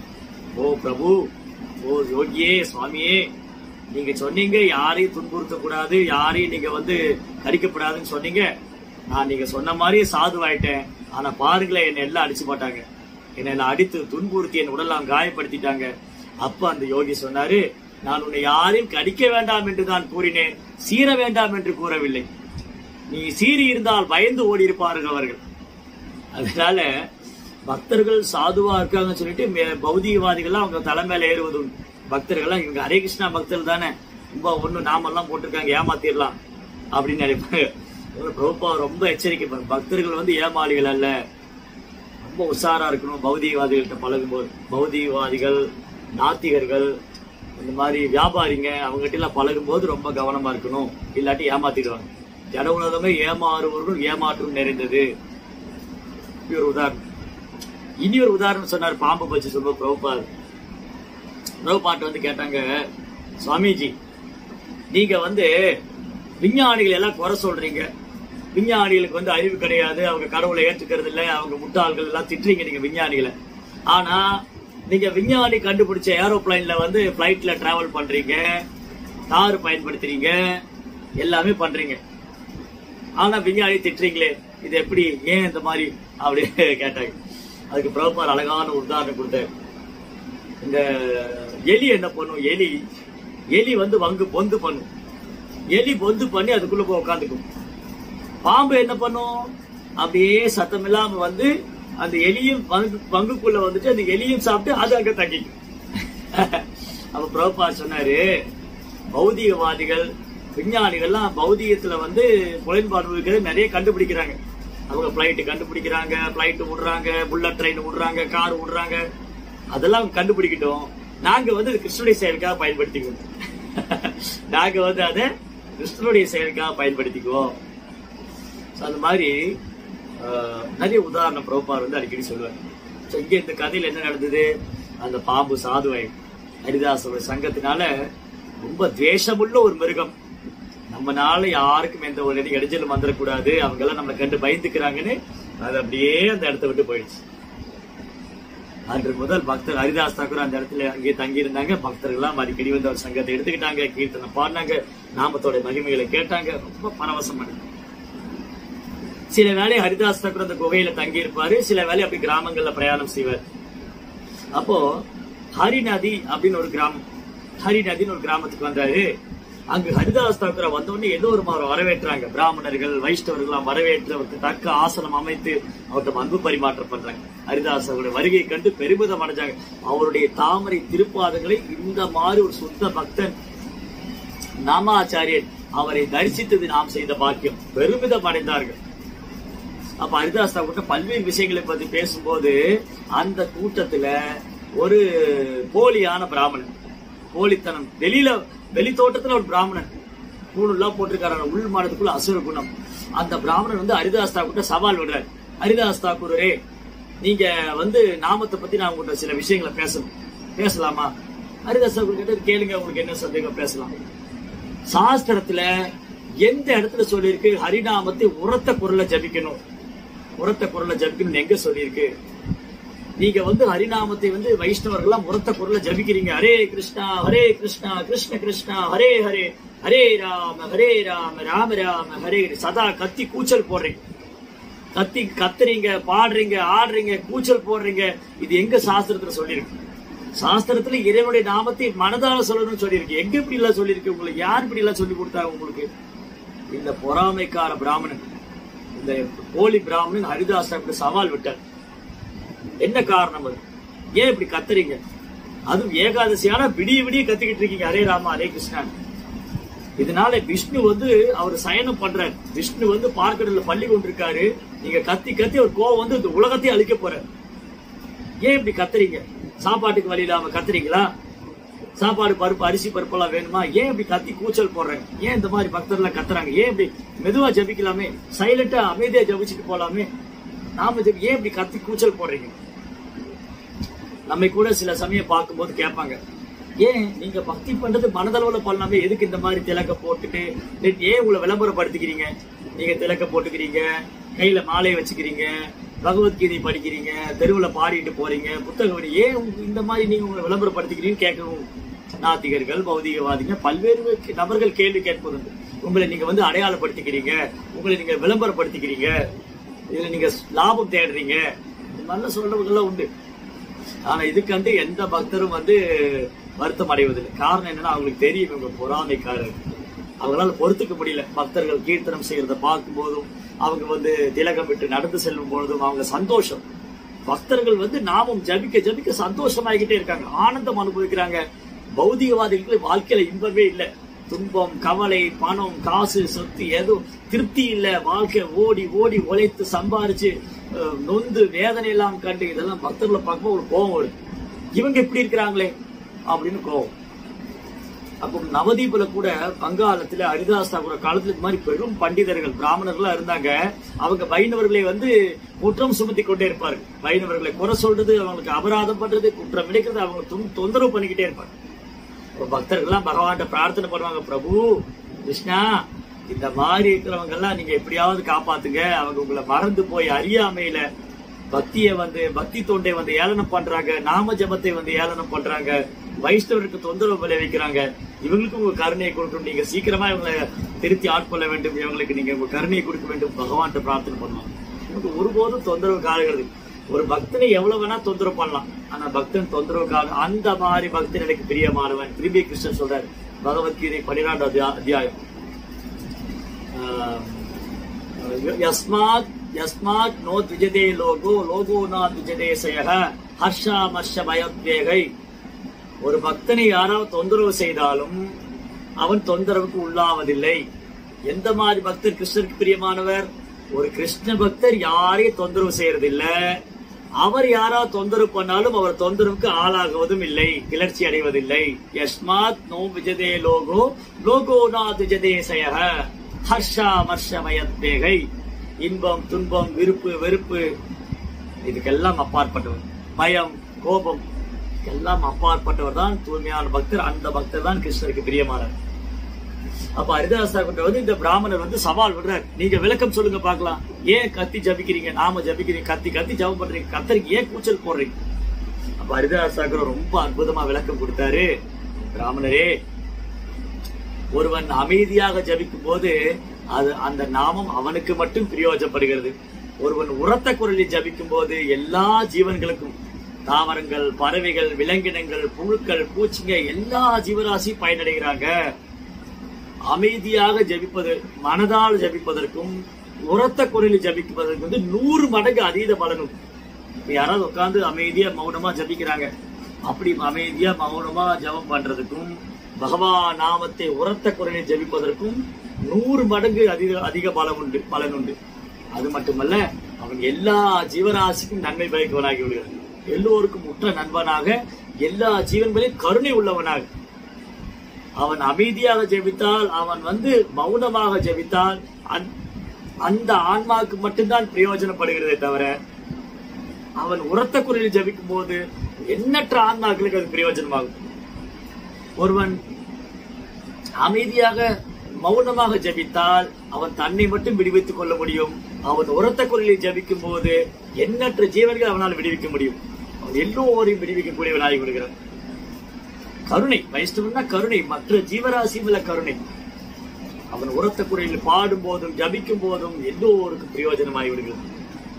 ஓ பிரபு ஓ யோகியே சுவாமியே நீங்க சொன்னீங்க யாரையும் துன்புறுத்த கூடாது யாரையும் நீங்க வந்து கடிக்கப்படாதுன்னு சொன்னீங்க நான் நீங்க சொன்ன மாதிரியே சாதுவாயிட்டேன் ஆனா பாருங்களேன் என்னை எல்லாம் அடிச்சு போட்டாங்க என்னை எல்லாம் அடித்து துன்புறுத்தி என் உடலாம் காயப்படுத்திட்டாங்க அப்ப அந்த யோகி சொன்னாரு நான் உன்னை யாரையும் கடிக்க வேண்டாம் என்று தான் கூறினேன் சீர வேண்டாம் என்று கூறவில்லை நீ சீறி இருந்தால் பயந்து ஓடி இருப்பார்கள் அவர்கள் அதனால பக்தர்கள் சாதுவா இருக்காங்கன்னு சொல்லிட்டு மே- பௌதிகவாதிகள்லாம் அவங்க தலை மேல ஏறுவது உண்டு. பக்தர்கள்லாம் இவங்க ஹரே கிருஷ்ணா பக்தர்கள் தானே ரொம்ப ஒண்ணு நாமெல்லாம் போட்டிருக்காங்க ஏமாத்திரலாம் அப்படின்னு நினைப்பாங்க இவங்க பிரபுப்பா ரொம்ப எச்சரிக்கை பண்ணு. பக்தர்கள் வந்து ஏமாளிகள் அல்ல ரொம்ப உஷாரா இருக்கணும் பௌதிகவாதிகள்கிட்ட பழகும்போது பௌதிகவாதிகள் நாத்திகர்கள் இந்த மாதிரி வியாபாரிங்க அவங்ககிட்ட எல்லாம் பழகும்போது ரொம்ப கவனமா இருக்கணும் இல்லாட்டி ஏமாத்திடுவாங்க ஜட உலகமே ஏமாறுவர்களும் ஏமாற்றும் நிறைந்தது இப்படி ஒரு உதாரணம் இனி ஒரு உதாரணம் சொன்னார் பாம்பு பற்றி சொல்லுவோம் பிரபுபாத் பிரபுபாட்டு வந்து கேட்டாங்க சுவாமிஜி நீங்க வந்து விஞ்ஞானிகள் எல்லாம் குறை சொல்றீங்க விஞ்ஞானிகளுக்கு வந்து அறிவு கிடையாது அவங்க கடவுளை ஏற்றுக்கிறது இல்ல அவங்க முட்டாள்கள் எல்லாம் திட்டுறீங்க நீங்க விஞ்ஞானிகளை ஆனா நீங்க விஞ்ஞானி கண்டுபிடிச்ச ஏரோப்ளைன்ல வந்து பிளைட்ல டிராவல் பண்றீங்க கார் பயன்படுத்துறீங்க எல்லாமே பண்றீங்க ஆனா விஞ்ஞானி திட்டுறீங்களே இது எப்படி ஏன் இந்த மாதிரி அப்படின்னு கேட்டாங்க அதுக்கு பிரபுபார் அழகான ஒரு உதாரணம் கொடுத்தாரு இந்த எலி என்ன பண்ணும் எலி எலி வந்து வங்கு பொந்து பண்ணும் எலி பொந்து பண்ணி அதுக்குள்ள போய் உட்காந்துக்கும் பாம்பு என்ன பண்ணும் அப்படியே சத்தம் இல்லாம வந்து அந்த எலியும் பங்கு பங்குக்குள்ள வந்துட்டு அந்த எலியும் சாப்பிட்டு அது அங்க தங்கிக்கும் அப்ப பிரபுபா சொன்னாரு பௌதிகவாதிகள் விஞ்ஞானிகள்லாம் பௌதிகத்துல வந்து புலன்பாடு இருக்கிறது நிறைய கண்டுபிடிக்கிறாங்க அவங்க பிளைட் கண்டுபிடிக்கிறாங்க பிளைட் விடுறாங்க புல்லட் ட்ரெயின் விடுறாங்க கார் விடுறாங்க அதெல்லாம் கண்டுபிடிக்கட்டும் நாங்க வந்து அது கிருஷ்ணனுடைய செயலுக்காக பயன்படுத்திக்குவோம் நாங்க வந்து அதை கிருஷ்ணனுடைய செயலுக்காக பயன்படுத்திக்குவோம் So, அந்த மாதிரி ஆஹ், நிறைய உதாரணம் பிரபுபார் வந்து அடிக்கடி சொல்லுவார் So, இங்க இந்த கதையில என்ன நடந்தது அந்த பாம்பு சாதுவை ஹரிதாசோட சங்கத்தினால ரொம்ப துவேஷமுள்ள ஒரு மிருகம் நம்மனால யாருக்கும் எந்த ஒரு இடைஞ்சலும் வந்துடக்கூடாது அவங்க எல்லாம் நம்மளை கண்டு பயந்துக்கிறாங்கன்னு அது அப்படியே அந்த இடத்த விட்டு போயிடுச்சு அன்று முதல் பக்தர் ஹரிதாஸ் தாக்கூர் அந்த இடத்துல அங்கே தங்கி இருந்தாங்க பக்தர்கள்லாம் அடிக்கடி வந்து அவர் சங்கத்தை எடுத்துக்கிட்டாங்க கீர்த்தனை பாடினாங்க நாமத்தோட மகிமைகளை கேட்டாங்க ரொம்ப பரவசம் பண்ணாங்க சில வேளை ஹரிதாஸ் தாக்கூர் அந்த குகையில தங்கி இருப்பாரு சில வேளை அப்படி கிராமங்கள்ல பிரயாணம் செய்வார் அப்போ ஹரிநதி அப்படின்னு ஒரு கிராமம் ஹரிநதின்னு ஒரு கிராமத்துக்கு வந்தாரு அங்கு ஹரிதாஸ் தாக்கூரை வந்த உடனே ஏதோ ஒரு மாதிரி வரவேற்றாங்க பிராமணர்கள் வைஷ்ணவர்கள் வரவேற்று அவருக்கு தக்க ஆசனம் அமைத்து அவர்கிட்ட அன்பு பரிமாற்றம் பண்றாங்க ஹரிதாஸ் அவருடைய வருகையை கண்டு பெருமிதம் அடைஞ்சாங்க அவருடைய தாமரை திருப்பாதங்களை இந்த மாதிரி ஒரு சுத்த பக்தன் நாமாச்சாரியர் அவரை தரிசித்தது நாம் செய்த பாக்கியம் பெருமிதம் அடைந்தார்கள் அப்ப ஹரிதாஸ் தாக்கூட்ட பல்வேறு விஷயங்களை பத்தி பேசும்போது அந்த கூட்டத்துல ஒரு போலியான பிராமணன் போலித்தனம் வெளியில வெளி தோட்டத்துல ஒரு பிராமணன் கூணுலாம் போட்டிருக்காரு உள் மானத்துக்குள்ள அசுர குணம் அந்த பிராமணன் வந்து ஹரிதாஸ் தாக்கூட்ட சவால் விடுறாரு ஹரிதாஸ் தாக்கூரே நீங்க வந்து நாமத்தை பத்தி நான் உங்கள்கிட்ட சில விஷயங்களை பேசணும் பேசலாமா ஹரிதாஸ் தாக்கூர் கிட்ட கேளுங்க உங்களுக்கு என்ன சந்தேகம் பேசலாம் சாஸ்திரத்துல எந்த இடத்துல சொல்லியிருக்கு ஹரிநாமத்தை உரத்த குரல்ல ஜபிக்கணும் உரத்த குரல்ல ஜபிக்கணும்னு எங்க சொல்லியிருக்கு நீங்க வந்து ஹரிநாமத்தை வந்து வைஷ்ணவர்கள்லாம் உரத்த குரல்ல ஜபிக்கிறீங்க ஹரே கிருஷ்ணா ஹரே கிருஷ்ணா கிருஷ்ண கிருஷ்ணா ஹரே ஹரே ஹரே ராம ஹரே ராம ராம ராம ஹரே ஹரே. சதா கத்தி கூச்சல் போடுறீங்க கத்தி கத்துறீங்க பாடுறீங்க ஆடுறீங்க கூச்சல் போடுறீங்க இது எங்க சாஸ்திரத்துல சொல்லியிருக்கு சாஸ்திரத்துல இறைவனுடைய நாமத்தை மனதால சொல்லணும்னு சொல்லியிருக்கு எங்க இப்படி எல்லாம் சொல்லியிருக்கு உங்களுக்கு யார் இப்படி எல்லாம் சொல்லி கொடுத்தாங்க உங்களுக்கு இந்த பொறாமைக்கார பிராமணன் இந்த போலி பிராமணன் ஹரிதாஸ் அப்படி சவால் விட்டார் என்ன காரணம் அது ஏன் இப்படி கத்துறீங்க அதுவும் ஏகாதசியான விடிய விடிய கத்திக்கிட்டு இருக்கீங்க ஹரே ராமா ஹரே கிருஷ்ணன் இதனால விஷ்ணு வந்து அவர் சயனம் பண்றாரு விஷ்ணு வந்து பார்க்கடல பள்ளி கொண்டிருக்காரு நீங்க கத்தி கத்தி ஒரு கோவம் வந்து இந்த உலகத்தையே அழிக்க போறாரு ஏன் இப்படி கத்துறீங்க சாப்பாட்டுக்கு வழி இல்லாம கத்துறீங்களா சாப்பாடு பருப்பு அரிசி பருப்பெல்லாம் வேணுமா ஏன் இப்படி கத்தி கூச்சல் போடுறாங்க ஏன் இந்த மாதிரி பக்தர்லாம் கத்துறாங்க ஏன் இப்படி மெதுவா ஜபிக்கலாமே சைலண்டா அமைதியா ஜபிச்சுட்டு போலாமே நாம ஜெபி- ஏன் இப்படி கத்தி கூச்சல் போடுறீங்க நம்மை கூட சில சமயம் பார்க்கும்போது கேட்பாங்க ஏன் நீங்க பக்தி பண்றது மனதளவுல பண்ணலாமே எதுக்கு இந்த மாதிரி திலக்க போட்டுட்டு நேத்து ஏன் உங்களை விளம்பரப்படுத்திக்கிறீங்க நீங்க திலக்க போட்டுக்கிறீங்க கையில மாலையை வச்சுக்கிறீங்க பகவத்கீதை படிக்கிறீங்க தெருவுல பாடிட்டு போறீங்க புத்தகம் படி- ஏன் உங்க- இந்த மாதிரி நீங்க உங்களை விளம்பரப்படுத்திக்கிறீங்க கேட்கவும் நாத்திகர்கள் பௌதிகவாதிங்க பல்வேறு நபர்கள் கேள்வி கேட்பதுண்டு உங்களை நீங்க வந்து அடையாளப்படுத்திக்கிறீங்க உங்களை நீங்க விளம்பரப்படுத்திக்கிறீங்க இதுல நீங்க லாபம் தேடுறீங்க இந்த மாதிரிலாம் சொல்றவங்கெல்லாம் உண்டு ஆனா இதுக்கு எந்த பக்தரும் வந்து வருத்தம் அடைவதில்லை காரணம் என்னன்னா அவங்களுக்கு தெரியும் இவங்க பொறாமைக்காரர் அவங்களால பொறுத்துக்க முடியல பக்தர்கள் கீர்த்தனம் செய்யறத பார்க்கும் போதும் அவங்க வந்து திலகம் விட்டு நடந்து செல்லும் பொழுதும் அவங்க சந்தோஷம் பக்தர்கள் வந்து நாமும் ஜபிக்க ஜபிக்க சந்தோஷமாகிக்கிட்டே இருக்காங்க ஆனந்தம் அனுபவிக்கிறாங்க பௌதிகவாதிகளுக்கு வாழ்க்கையில இன்பமே இல்லை துன்பம் கவலை பணம் காசு சொத்து எதுவும் திருப்தி இல்ல வாழ்க்கை ஓடி ஓடி உழைத்து சம்பாரிச்சு அஹ், நொந்து வேதனை எல்லாம் கண்டு இதெல்லாம் பக்தர்களை பார்க்கும்போது ஒரு கோபம் வருது இவங்க இப்படி இருக்கிறாங்களே அப்படின்னு கோபம் அப்போ நவதீப்ல கூட வங்காளத்துல ஹரிதாஸ் தாக்கூர் காலத்துல இந்த மாதிரி பெரும் பண்டிதர்கள் பிராமணர்களா இருந்தாங்க அவங்க வைணவர்களை வந்து குற்றம் சுமத்தி கொண்டே இருப்பாரு வைணவர்களை குறை சொல்றது அவங்களுக்கு அபராதம் பண்றது குற்றம் விளைக்கிறது அவங்க தொந்- தொந்தரவு பண்ணிக்கிட்டே இருப்பாங்க இப்ப பக்தர்கள்லாம் பகவான்கிட்ட பிரார்த்தனை பண்ணுவாங்க பிரபு கிருஷ்ணா இந்த மாதிரி இருக்கிறவங்க எல்லாம் நீங்க எப்படியாவது காப்பாத்துங்க அவங்க உங்களை மறந்து போய் அறியாமையில பக்தியை வந்து பக்தி தொண்டை வந்து ஏளனம் பண்றாங்க நாம ஜபத்தை வந்து ஏளனம் பண்றாங்க வைஷ்ணவருக்கு தொந்தரவு விளைவிக்கிறாங்க இவங்களுக்கு உங்க கருணையை கொடுக்கணும் நீங்க சீக்கிரமா இவங்களை திருத்தி ஆட்கொள்ள வேண்டும் இவங்களுக்கு நீங்க உங்க கருணையை கொடுக்க வேண்டும் பகவான்கிட்ட பிரார்த்தனை பண்ணுவாங்க இவங்க ஒருபோதும் தொந்தரவு காலகிறது ஒரு பக்தனை எவ்வளவு வேணா தொந்தரவு பண்ணலாம் ஆனா பக்தன் தொந்தரவுக்காக அந்த மாதிரி பக்தன் எனக்கு பிரியமானவன் திரும்பி கிருஷ்ணன் சொல்றாரு பகவத்கீதை பன்னிரெண்டாம் அத்தியா- அத்தியாயம் ஆஹ், யஸ்மாத் யஸ்மாத் நோ துஜதே லோகோ லோகோ நா துஜதே சயக ஹர்ஷாமர்ஷ பயத்வேகை ஒரு பக்தனை யாராவது தொந்தரவு செய்தாலும் அவன் தொந்தரவுக்கு உள்ளாவதில்லை எந்த மாதிரி பக்தர் கிருஷ்ணருக்கு பிரியமானவர் ஒரு கிருஷ்ண பக்தர் யாரையும் தொந்தரவு செய்யறதில்ல அவர் யாராவது தொந்தரவு பண்ணாலும் அவர் தொந்தரவுக்கு ஆளாகுவதும் இல்லை கிளர்ச்சி அடைவதில்லை யஸ்மாத் நோ விஜதே லோகோ லோகோ நா துஜதே சயக ஹர்ஷா மர்ஷமயத்வேகை இன்பம் துன்பம் விருப்பு வெறுப்பு இதுக்கெல்லாம் அப்பாற்பட்டவர் பயம் கோபம் எல்லாம் அப்பாற்பட்டவர் தான் தூய்மையான பக்தர் அந்த பக்தர் தான் கிருஷ்ணருக்கு பிரியமானவர் அப்ப ஹரிதாசா வந்து இந்த பிராமணர் வந்து சவால் விடுறாரு நீங்க விளக்கம் சொல்லுங்க பார்க்கலாம் ஏன் கத்தி ஜபிக்கிறீங்க நாம ஜபிக்கிறீங்க கத்தி கத்தி ஜபம் பண்றீங்க கத்தருக்கு ஏன் கூச்சல் போடுறீங்க அப்ப ஹரிதாசாகர் ரொம்ப அற்புதமா விளக்கம் கொடுத்தாரு பிராமணரே ஒருவன் அமைதியாக ஜபிக்கும் போது அது அந்த நாமம் அவனுக்கு மட்டும் பிரயோஜனப்படுகிறது ஒருவன் உரத்த குரலில் ஜபிக்கும் போது எல்லா ஜீவன்களுக்கும் தாவரங்கள் பறவைகள் விலங்கினங்கள் புழுக்கள் பூச்சிங்க எல்லா ஜீவராசியும் பயனடைகிறாங்க அமைதியாக ஜபிப்பது மனதால் ஜபிப்பதற்கும் உரத்த குரலில் ஜபிப்பதற்கு வந்து நூறு மடங்கு அதீத பலனும் இப்ப யாராவது உட்கார்ந்து அமைதியா மௌனமா ஜபிக்கிறாங்க அப்படி அமைதியா மௌனமா ஜபம் பண்றதுக்கும் பகவான் நாமத்தை உரத்த குரலில் ஜெபிப்பதற்கும் நூறு மடங்கு அதிக அதிக பலம் உண்டு பலன் உண்டு அது மட்டுமல்ல அவன் எல்லா ஜீவராசிக்கும் நன்மை பயக்கவனாகி விடுகிறான் எல்லோருக்கும் உற்ற நண்பனாக எல்லா ஜீவன்களையும் கருணை உள்ளவனாக அவன் அமைதியாக ஜெபித்தால் அவன் வந்து மௌனமாக ஜெபித்தால் அந்த- அந்த ஆன்மாவுக்கு மட்டும்தான் பிரயோஜனப்படுகிறதே தவிர அவன் உரத்த குரலில் ஜெபிக்கும் போது எண்ணற்ற ஆன்மாக்களுக்கு அது பிரயோஜனமாகும் ஒருவன் அமைதியாக மௌனமாக ஜெபித்தால் அவன் தன்னை மட்டும் விடுவித்துக் கொள்ள முடியும் அவன் உரத்த குரலில் ஜெபிக்கும் போது எண்ணற்ற ஜீவன்கள் அவனால் விடுவிக்க முடியும் அவன் எல்லோரையும் விடுவிக்கக்கூடியவனாகி விடுகிறான் கருணை வைஷ்ணவன்னா கருணை மற்ற ஜீவராசியும் உள்ள கருணை அவன் உரத்த குரலில் பாடும் போதும் ஜபிக்கும் போதும் எல்லோருக்கும் பிரயோஜனமாகி விடுகிறது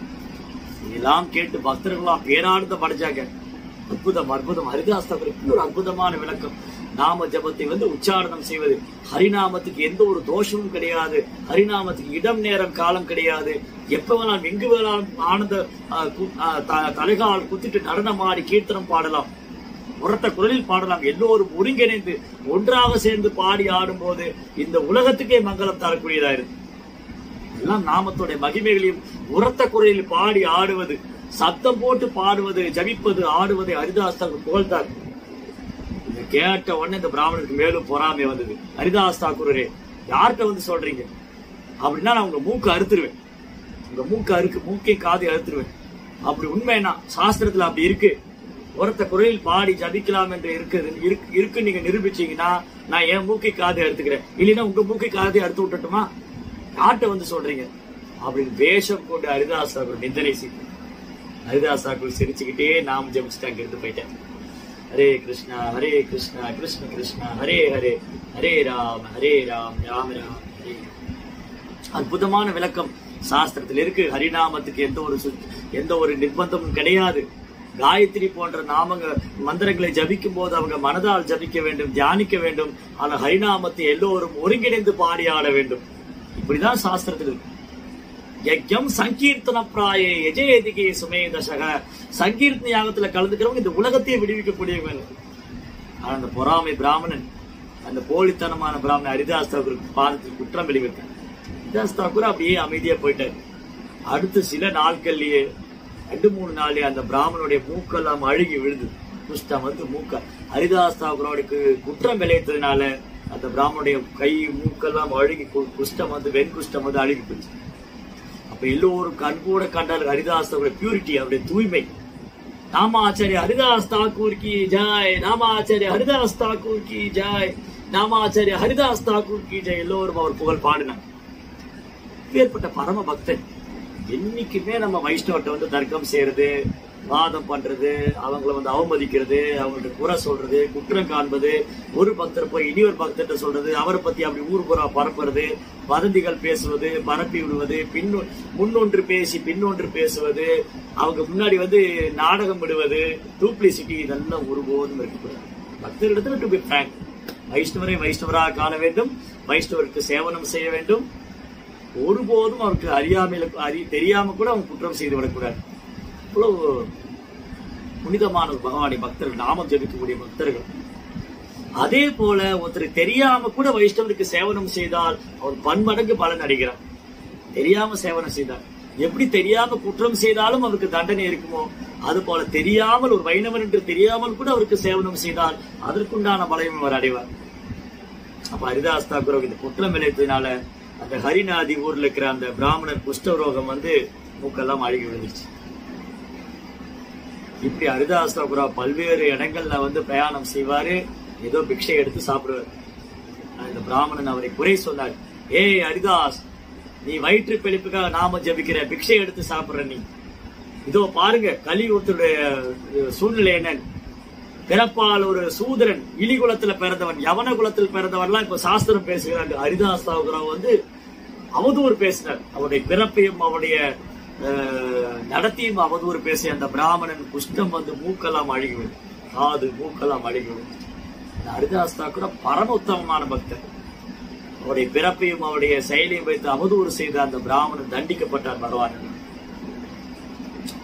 இதெல்லாம் கேட்டு பக்தர்களாம் பேரானந்தம் படைச்சாங்க அற்புதம் அற்புதம் ஹரிதாஸ்தவர் இப்படி ஒரு அற்புதமான விளக்கம் நாம ஜபத்தை வந்து உச்சாரணம் செய்வது ஹரிநாமத்துக்கு எந்த ஒரு தோஷமும் கிடையாது ஹரிநாமத்துக்கு இடம் நேரம் காலம் கிடையாது எப்ப வேணாலும் எங்கு வேணாலும் ஆனந்த ஆ, கு- ஆ, த- தலைகால் குத்திட்டு நடனம் ஆடி கீர்த்தனம் பாடலாம் உரத்த குரலில் பாடலாம் எல்லோரும் ஒருங்கிணைந்து ஒன்றாக சேர்ந்து பாடி ஆடும்போது இந்த உலகத்துக்கே மங்களம் தரக்கூடியதா இருக்கு எல்லாம் நாமத்துடைய மகிமைகளையும் உரத்த குரலில் பாடி ஆடுவது சத்தம் போட்டு பாடுவது ஜபிப்பது ஆடுவதை ஹரிதாஸ்தாக்கு புகழ்ந்தார் இதை கேட்ட உடனே இந்த பிராமணனுக்கு மேலும் பொறாமை வந்தது ஹரிதாஸ் தாக்கூரரே யார்கிட்ட வந்து சொல்றீங்க அப்படின்னா நான் உங்க மூக்கு அறுத்துருவேன் உங்க மூக்கு அறுக்கு மூக்கை காதை அறுத்துருவேன் அப்படி உண்மைனா சாஸ்திரத்துல அப்படி இருக்கு ஒருத்த குரலில் பாடி ஜபிக்கலாம் என்று இருக்குது இருக்கு இருக்கு நீங்க நிரூபிச்சீங்கன்னா நான் என் மூக்கை காதை அறுத்துக்கிறேன் இல்லைன்னா உங்க மூக்கை காதை அறுத்து விட்டுட்டுமா யார்கிட்ட வந்து சொல்றீங்க அப்படின்னு வேஷம் கொண்டு ஹரிதாசாக்கு நிந்தனை செய்து ஹரிதாசாக்கு சிரிச்சுக்கிட்டே நாம் ஜபிச்சுட்டு அங்கிருந்து போயிட்டேன் ஹரே கிருஷ்ணா ஹரே கிருஷ்ணா கிருஷ்ண கிருஷ்ணா ஹரே ஹரே ஹரே ராம் ஹரே ராம் ராம் ராம் ஹரே அற்புதமான விளக்கம் சாஸ்திரத்தில் இருக்கு ஹரிநாமத்துக்கு எந்த ஒரு சு- எந்த ஒரு நிர்பந்தமும் கிடையாது காயத்ரி போன்ற நாமங்க மந்திரங்களை ஜபிக்கும் போது அவங்க மனதால் ஜபிக்க வேண்டும் தியானிக்க வேண்டும் அந்த ஹரிநாமத்தை எல்லோரும் ஒருங்கிணைந்து பாடி ஆட வேண்டும் இப்படிதான் சாஸ்திரத்தில் இருக்கு யஜ்யம் சங்கீர்த்தன பிராயே எஜயதிகே சுமேதசக சங்கீர்த்தன யாகத்துல கலந்துக்கிறவங்க இந்த உலகத்தையே விடுவிக்கக்கூடியவங்க ஆனா அந்த பொறாமை பிராமணன் அந்த போலித்தனமான பிராமணன் ஹரிதாஸ் தாக்கூர் பாதத்தில் குற்றம் வெளிவிட்டார் ஹரிதாஸ் தாக்கூர் அப்படியே அமைதியா போயிட்டார் அடுத்த சில நாட்கள்லயே ரெண்டு மூணு நாளே அந்த பிராமணனுடைய மூக்கெல்லாம் அழுகி விழுது குஷ்டம் வந்து மூக்க ஹரிதாஸ் தாக்கூரோட குற்றம் விளைவித்ததுனால அந்த பிராமணனுடைய கை மூக்கெல்லாம் அழுகி கு- குஷ்டம் வந்து வெண்குஷ்டம் வந்து அழுகி போச்சு அப்ப எல்லோரும் கண் கூட கண்டால் ஹரிதாஸ் அவருடைய பியூரிட்டி அவருடைய தூய்மை நாமாச்சாரிய ஹரிதாஸ் தாக்கூர் கி ஜாய் நாமாச்சாரிய ஹரிதாஸ் தாக்கூர் கி ஜாய் நாமாச்சாரிய ஹரிதாஸ் தாக்கூர் கி ஜாய் எல்லோரும் அவர் புகழ் பாடினார் ஏற்பட்ட பரம பக்தன் என்னைக்குமே நம்ம வைஷ்ணவர்கிட்ட வந்து தர்க்கம் செய்யறது வாதம் பண்றது அவங்கள வந்து அவமதிக்கிறது அவங்கள்ட்ட குறை சொல்றது குற்றம் காண்பது ஒரு பக்தர் போய் இனி ஒரு பக்தர்கிட்ட சொல்றது அவரை பத்தி அப்படி ஊர் புறா பரப்புறது வதந்திகள் பேசுவது பரப்பி விடுவது பின் முன்னொன்று பேசி பின்னொன்று பேசுவது அவங்க முன்னாடி வந்து நாடகம் விடுவது டூப்ளிசிட்டி இதெல்லாம் ஒருபோதும் இருக்கக்கூடாது பக்தரிடத்துல டு பி frank வைஷ்ணவரை வைஷ்ணவராக காண வேண்டும் வைஷ்ணவருக்கு சேவனம் செய்ய வேண்டும் ஒருபோதும் அவருக்கு அறியாமையில அறி தெரியாம கூட அவங்க குற்றம் செய்து விடக்கூடாது இவ்வளவு புனிதமான ஒரு பகவானை பக்தர்கள் நாமம் ஜெபிக்கக்கூடிய பக்தர்கள் அதே போல ஒருத்தர் தெரியாம கூட வைஷ்ணவருக்கு சேவனம் செய்தால் அவர் பன்மடங்கு பலன் அடைகிறார் தெரியாம சேவனம் செய்தார் எப்படி தெரியாம குற்றம் செய்தாலும் அவருக்கு தண்டனை இருக்குமோ அது போல தெரியாமல் ஒரு வைணவன் என்று தெரியாமல் கூட அவருக்கு சேவனம் செய்தால் அதற்குண்டான பலனும் அவர் அடைவார் அப்ப ஹரிதாஸ் தாக்கூர் இந்த குற்றம் விளைத்ததுனால அந்த ஹரிநாதி ஊர்ல இருக்கிற அந்த பிராமணர் குஷ்டரோகம் வந்து மூக்கெல்லாம் அழுகி விழுந்துச்சு இப்படி ஹரிதாஸ் தாக்கூரா பல்வேறு இடங்கள்ல வந்து பிரயாணம் செய்வாரு ஏதோ பிக்ஷை எடுத்து சாப்பிடுவார் அந்த பிராமணன் அவரை குறை சொன்னார் ஏய் ஹரிதாஸ் நீ வயிற்று பிழைப்புக்காக நாம ஜபிக்கிற பிக்ஷை எடுத்து சாப்பிடுற நீ இதோ பாருங்க கலியுகத்துடைய அஹ், சூழ்நிலை என்னன்னு பிறப்பால் ஒரு சூதரன் இலி குலத்துல பிறந்தவன் யவன குலத்தில் பிறந்தவன்லாம் இப்ப சாஸ்திரம் பேசுகிறாங்க ஹரிதாஸ் தாகுராவ் வந்து அவதூறு பேசினார் அவருடைய பிறப்பையும் அவருடைய அஹ், நடத்தையும் அவதூறு பேசிய அந்த பிராமணன் குஷ்டம் வந்து மூக்கெல்லாம் அழுகிவிடும் காது மூக்கெல்லாம் அழுகிவிடும் இந்த ஹரிதாஸ் தாக்குரா பரம உத்தமமான பக்தர் அவருடைய பிறப்பையும் அவருடைய செயலையும் வைத்து அவதூறு செய்த அந்த பிராமணன் தண்டிக்கப்பட்டார் பகவான்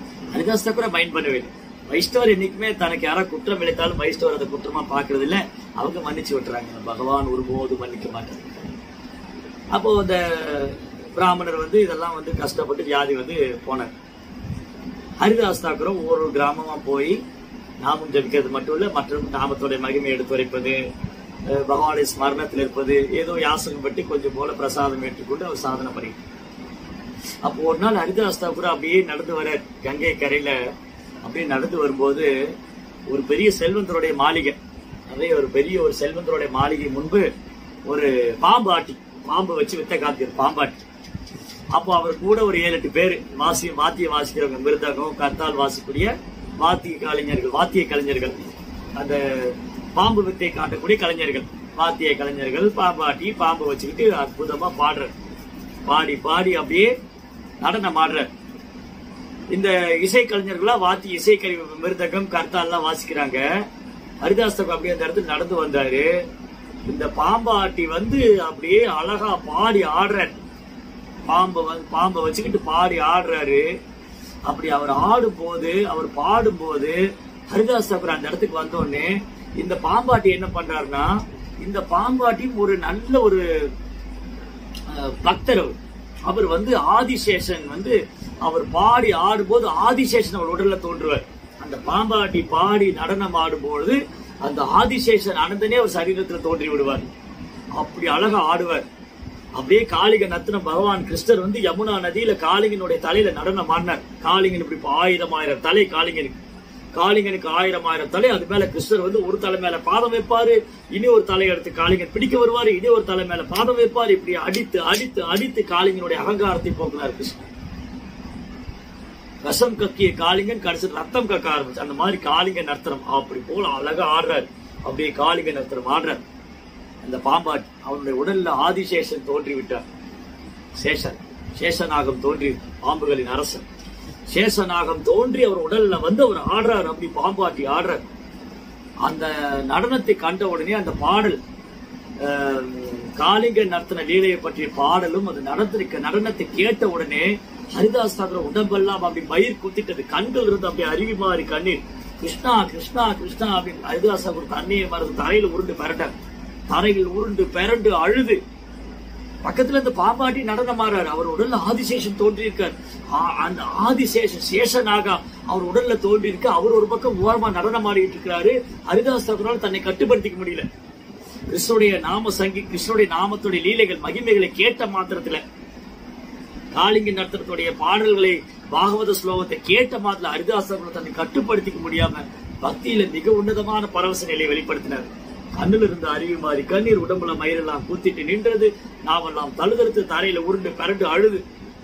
ஹரிதாஸ் தாக்கூரா மைண்ட் பண்ணவே இல்லை வைஷ்ணவர் என்னைக்குமே தனக்கு யாரா குற்றம் விளைத்தாலும் வைஷ்ணவர் அதை குற்றமா பாக்குறது இல்ல அவங்க மன்னிச்சு விட்டுறாங்க பகவான் ஒருபோதும் மன்னிக்க மாட்டாங்க அப்போ அந்த பிராமணர் வந்து இதெல்லாம் வந்து கஷ்டப்பட்டு வியாதி வந்து போனார் ஹரிதாஸ் தாக்குரம் ஒவ்வொரு கிராமமா போய் நாமம் ஜபிக்கிறது மட்டும் இல்ல மற்றும் நாமத்தோட மகிமை எடுத்துரைப்பது அஹ் பகவானுடைய ஸ்மரணத்தில் இருப்பது ஏதோ யாசகம் பட்டு கொஞ்சம் போல பிரசாதம் ஏற்றுக்கொண்டு அவர் சாதனை பண்ணிட்டு அப்போ ஒரு நாள் ஹரிதாஸ் தாக்கூர் அப்படியே நடந்து வர கங்கை கரையில அப்படியே நடந்து வரும்போது ஒரு பெரிய செல்வந்தருடைய மாளிகை அதே ஒரு பெரிய ஒரு செல்வந்தருடைய மாளிகை முன்பு ஒரு பாம்பு ஆட்டி பாம்பு வச்சு வித்த காத்திரு பாம்பாட்டி அப்போ அவர் கூட ஒரு ஏழு எட்டு பேர் வாசி வாத்திய வாசிக்கிறவங்க மிருதகம் கத்தால் வாசிக்கூடிய வாத்திய கலைஞர்கள் வாத்திய கலைஞர்கள் அந்த பாம்பு வித்தை காட்டக்கூடிய கலைஞர்கள் வாத்திய கலைஞர்கள் பாம்பாட்டி பாம்பு வச்சுக்கிட்டு அற்புதமா பாடுற பாடி பாடி அப்படியே நடனம் ஆடுற இந்த இசை கலைஞர்களா வாத்தி இசைக்கருவி மிருதகம் கர்த்தால்லாம் வாசிக்கிறாங்க ஹரிதாஸ்தகம் அப்படியே அந்த இடத்துல நடந்து வந்தாரு இந்த பாம்பாட்டி வந்து அப்படியே அழகா பாடி ஆடுறாரு பாம்பை வந்து பாம்பை வச்சுக்கிட்டு பாடி ஆடுறாரு அப்படி அவர் ஆடும் போது அவர் பாடும்போது ஹரிதாஸ் தாக்கூர் அந்த இடத்துக்கு வந்த உடனே இந்த பாம்பாட்டி என்ன பண்றாருன்னா இந்த பாம்பாட்டியும் ஒரு நல்ல ஒரு அஹ், பக்தர் அவர் அவர் வந்து ஆதிசேஷன் வந்து அவர் பாடி ஆடும்போது ஆதிசேஷன் அவர் உடல்ல தோன்றுவார் அந்த பாம்பாட்டி பாடி நடனம் ஆடும்பொழுது அந்த ஆதிசேஷன் அனந்தனே அவர் சரீரத்துல தோன்றி விடுவார் அப்படி அழகா ஆடுவார் அப்படியே காளிக நத்தின பகவான் கிருஷ்ணர் வந்து யமுனா நதியில காளிங்கனுடைய தலையில நடனம் ஆடினார் காளிங்கன் இப்படி இப்ப ஆயிரம் ஆயிரம் தலை காளிங்கனுக்கு காளிங்கனுக்கு ஆயிரம் ஆயிரம் தலை அது மேல கிருஷ்ணர் வந்து ஒரு தலை மேல பாதம் வைப்பாரு இனி ஒரு தலை எடுத்து காளிங்கன் பிடிக்க வருவாரு இனி ஒரு தலை மேல பாதம் வைப்பாரு இப்படி அடித்து அடித்து அடித்து காளிங்கனுடைய அகங்காரத்தை போக்குனார் கிருஷ்ணர் விஷம் கக்கிய காளிங்கன் கடைசி ரத்தம் கக்க ஆரம்பிச்சு அந்த மாதிரி காளிங்க நர்த்தனம் அப்படி போல அழகா ஆடுறாரு அப்படியே காளிங்க நர்த்தனம் ஆடுறாரு அந்த பாம்பாட்டி அவனுடைய உடல்ல ஆதிசேஷன் தோன்றி விட்டார் சேஷன் சேஷநாகம் தோன்றி பாம்புகளின் அரசன் சேஷநாகம் தோன்றி அவர் உடல்ல வந்து அவர் ஆடுறார் அப்படி பாம்பாட்டி ஆடுறார் அந்த நடனத்தை கண்ட உடனே அந்த பாடல் ஆஹ், காளிங்க நர்த்தன லீலையை பற்றிய பாடலும் அந்த நடத்திருக்க நடனத்தை கேட்ட உடனே ஹரிதாஸ் தாக்கர் உடம்பெல்லாம் அப்படி மயிர் குத்திட்டது கண்கள் இருந்து அப்படியே அருவி மாறி கண்ணீர் கிருஷ்ணா கிருஷ்ணா கிருஷ்ணா அப்படின்னு ஹரிதாஸ் தாக்கூர் தண்ணியை மறந்து தரையில உருண்டு பெரட்டார் தரையில் உருண்டு பெரண்டு அழுது பக்கத்துல இந்த பாம்பாட்டி நடனம் ஆறாரு அவர் உடல்ல ஆதிசேஷன் தோன்றியிருக்கார் ஆ- அந்த ஆதிசேஷன் சேஷனாக அவர் உடல்ல தோன்றி இருக்கு அவர் ஒரு பக்கம் ஓரமா நடனம் ஆடிட்டு இருக்கிறாரு ஹரிதாஸ் தாக்கூரால் தன்னை கட்டுப்படுத்திக்க முடியல கிருஷ்ணனுடைய நாம சங்கி கிருஷ்ணனுடைய நாமத்துடைய லீலைகள் மகிமைகளை கேட்ட மாத்திரத்துல காளிங்க நர்த்தனத்துடைய பாடல்களை பாகவத ஸ்லோகத்தை கேட்ட மாத்திர ஹரிதாஸ் தாக்கூர் தன்னை கட்டுப்படுத்திக்க முடியாம பக்தியில மிக உன்னதமான பரவச நிலையை வெளிப்படுத்தினார் கண்ணில் இருந்த அருவி மாறி கண்ணீர் உடம்புல மயிரெல்லாம் கூத்திட்டு நின்றது நாமெல்லாம் தழுதறுத்து தரையில உருண்டு பரண்டு அழுது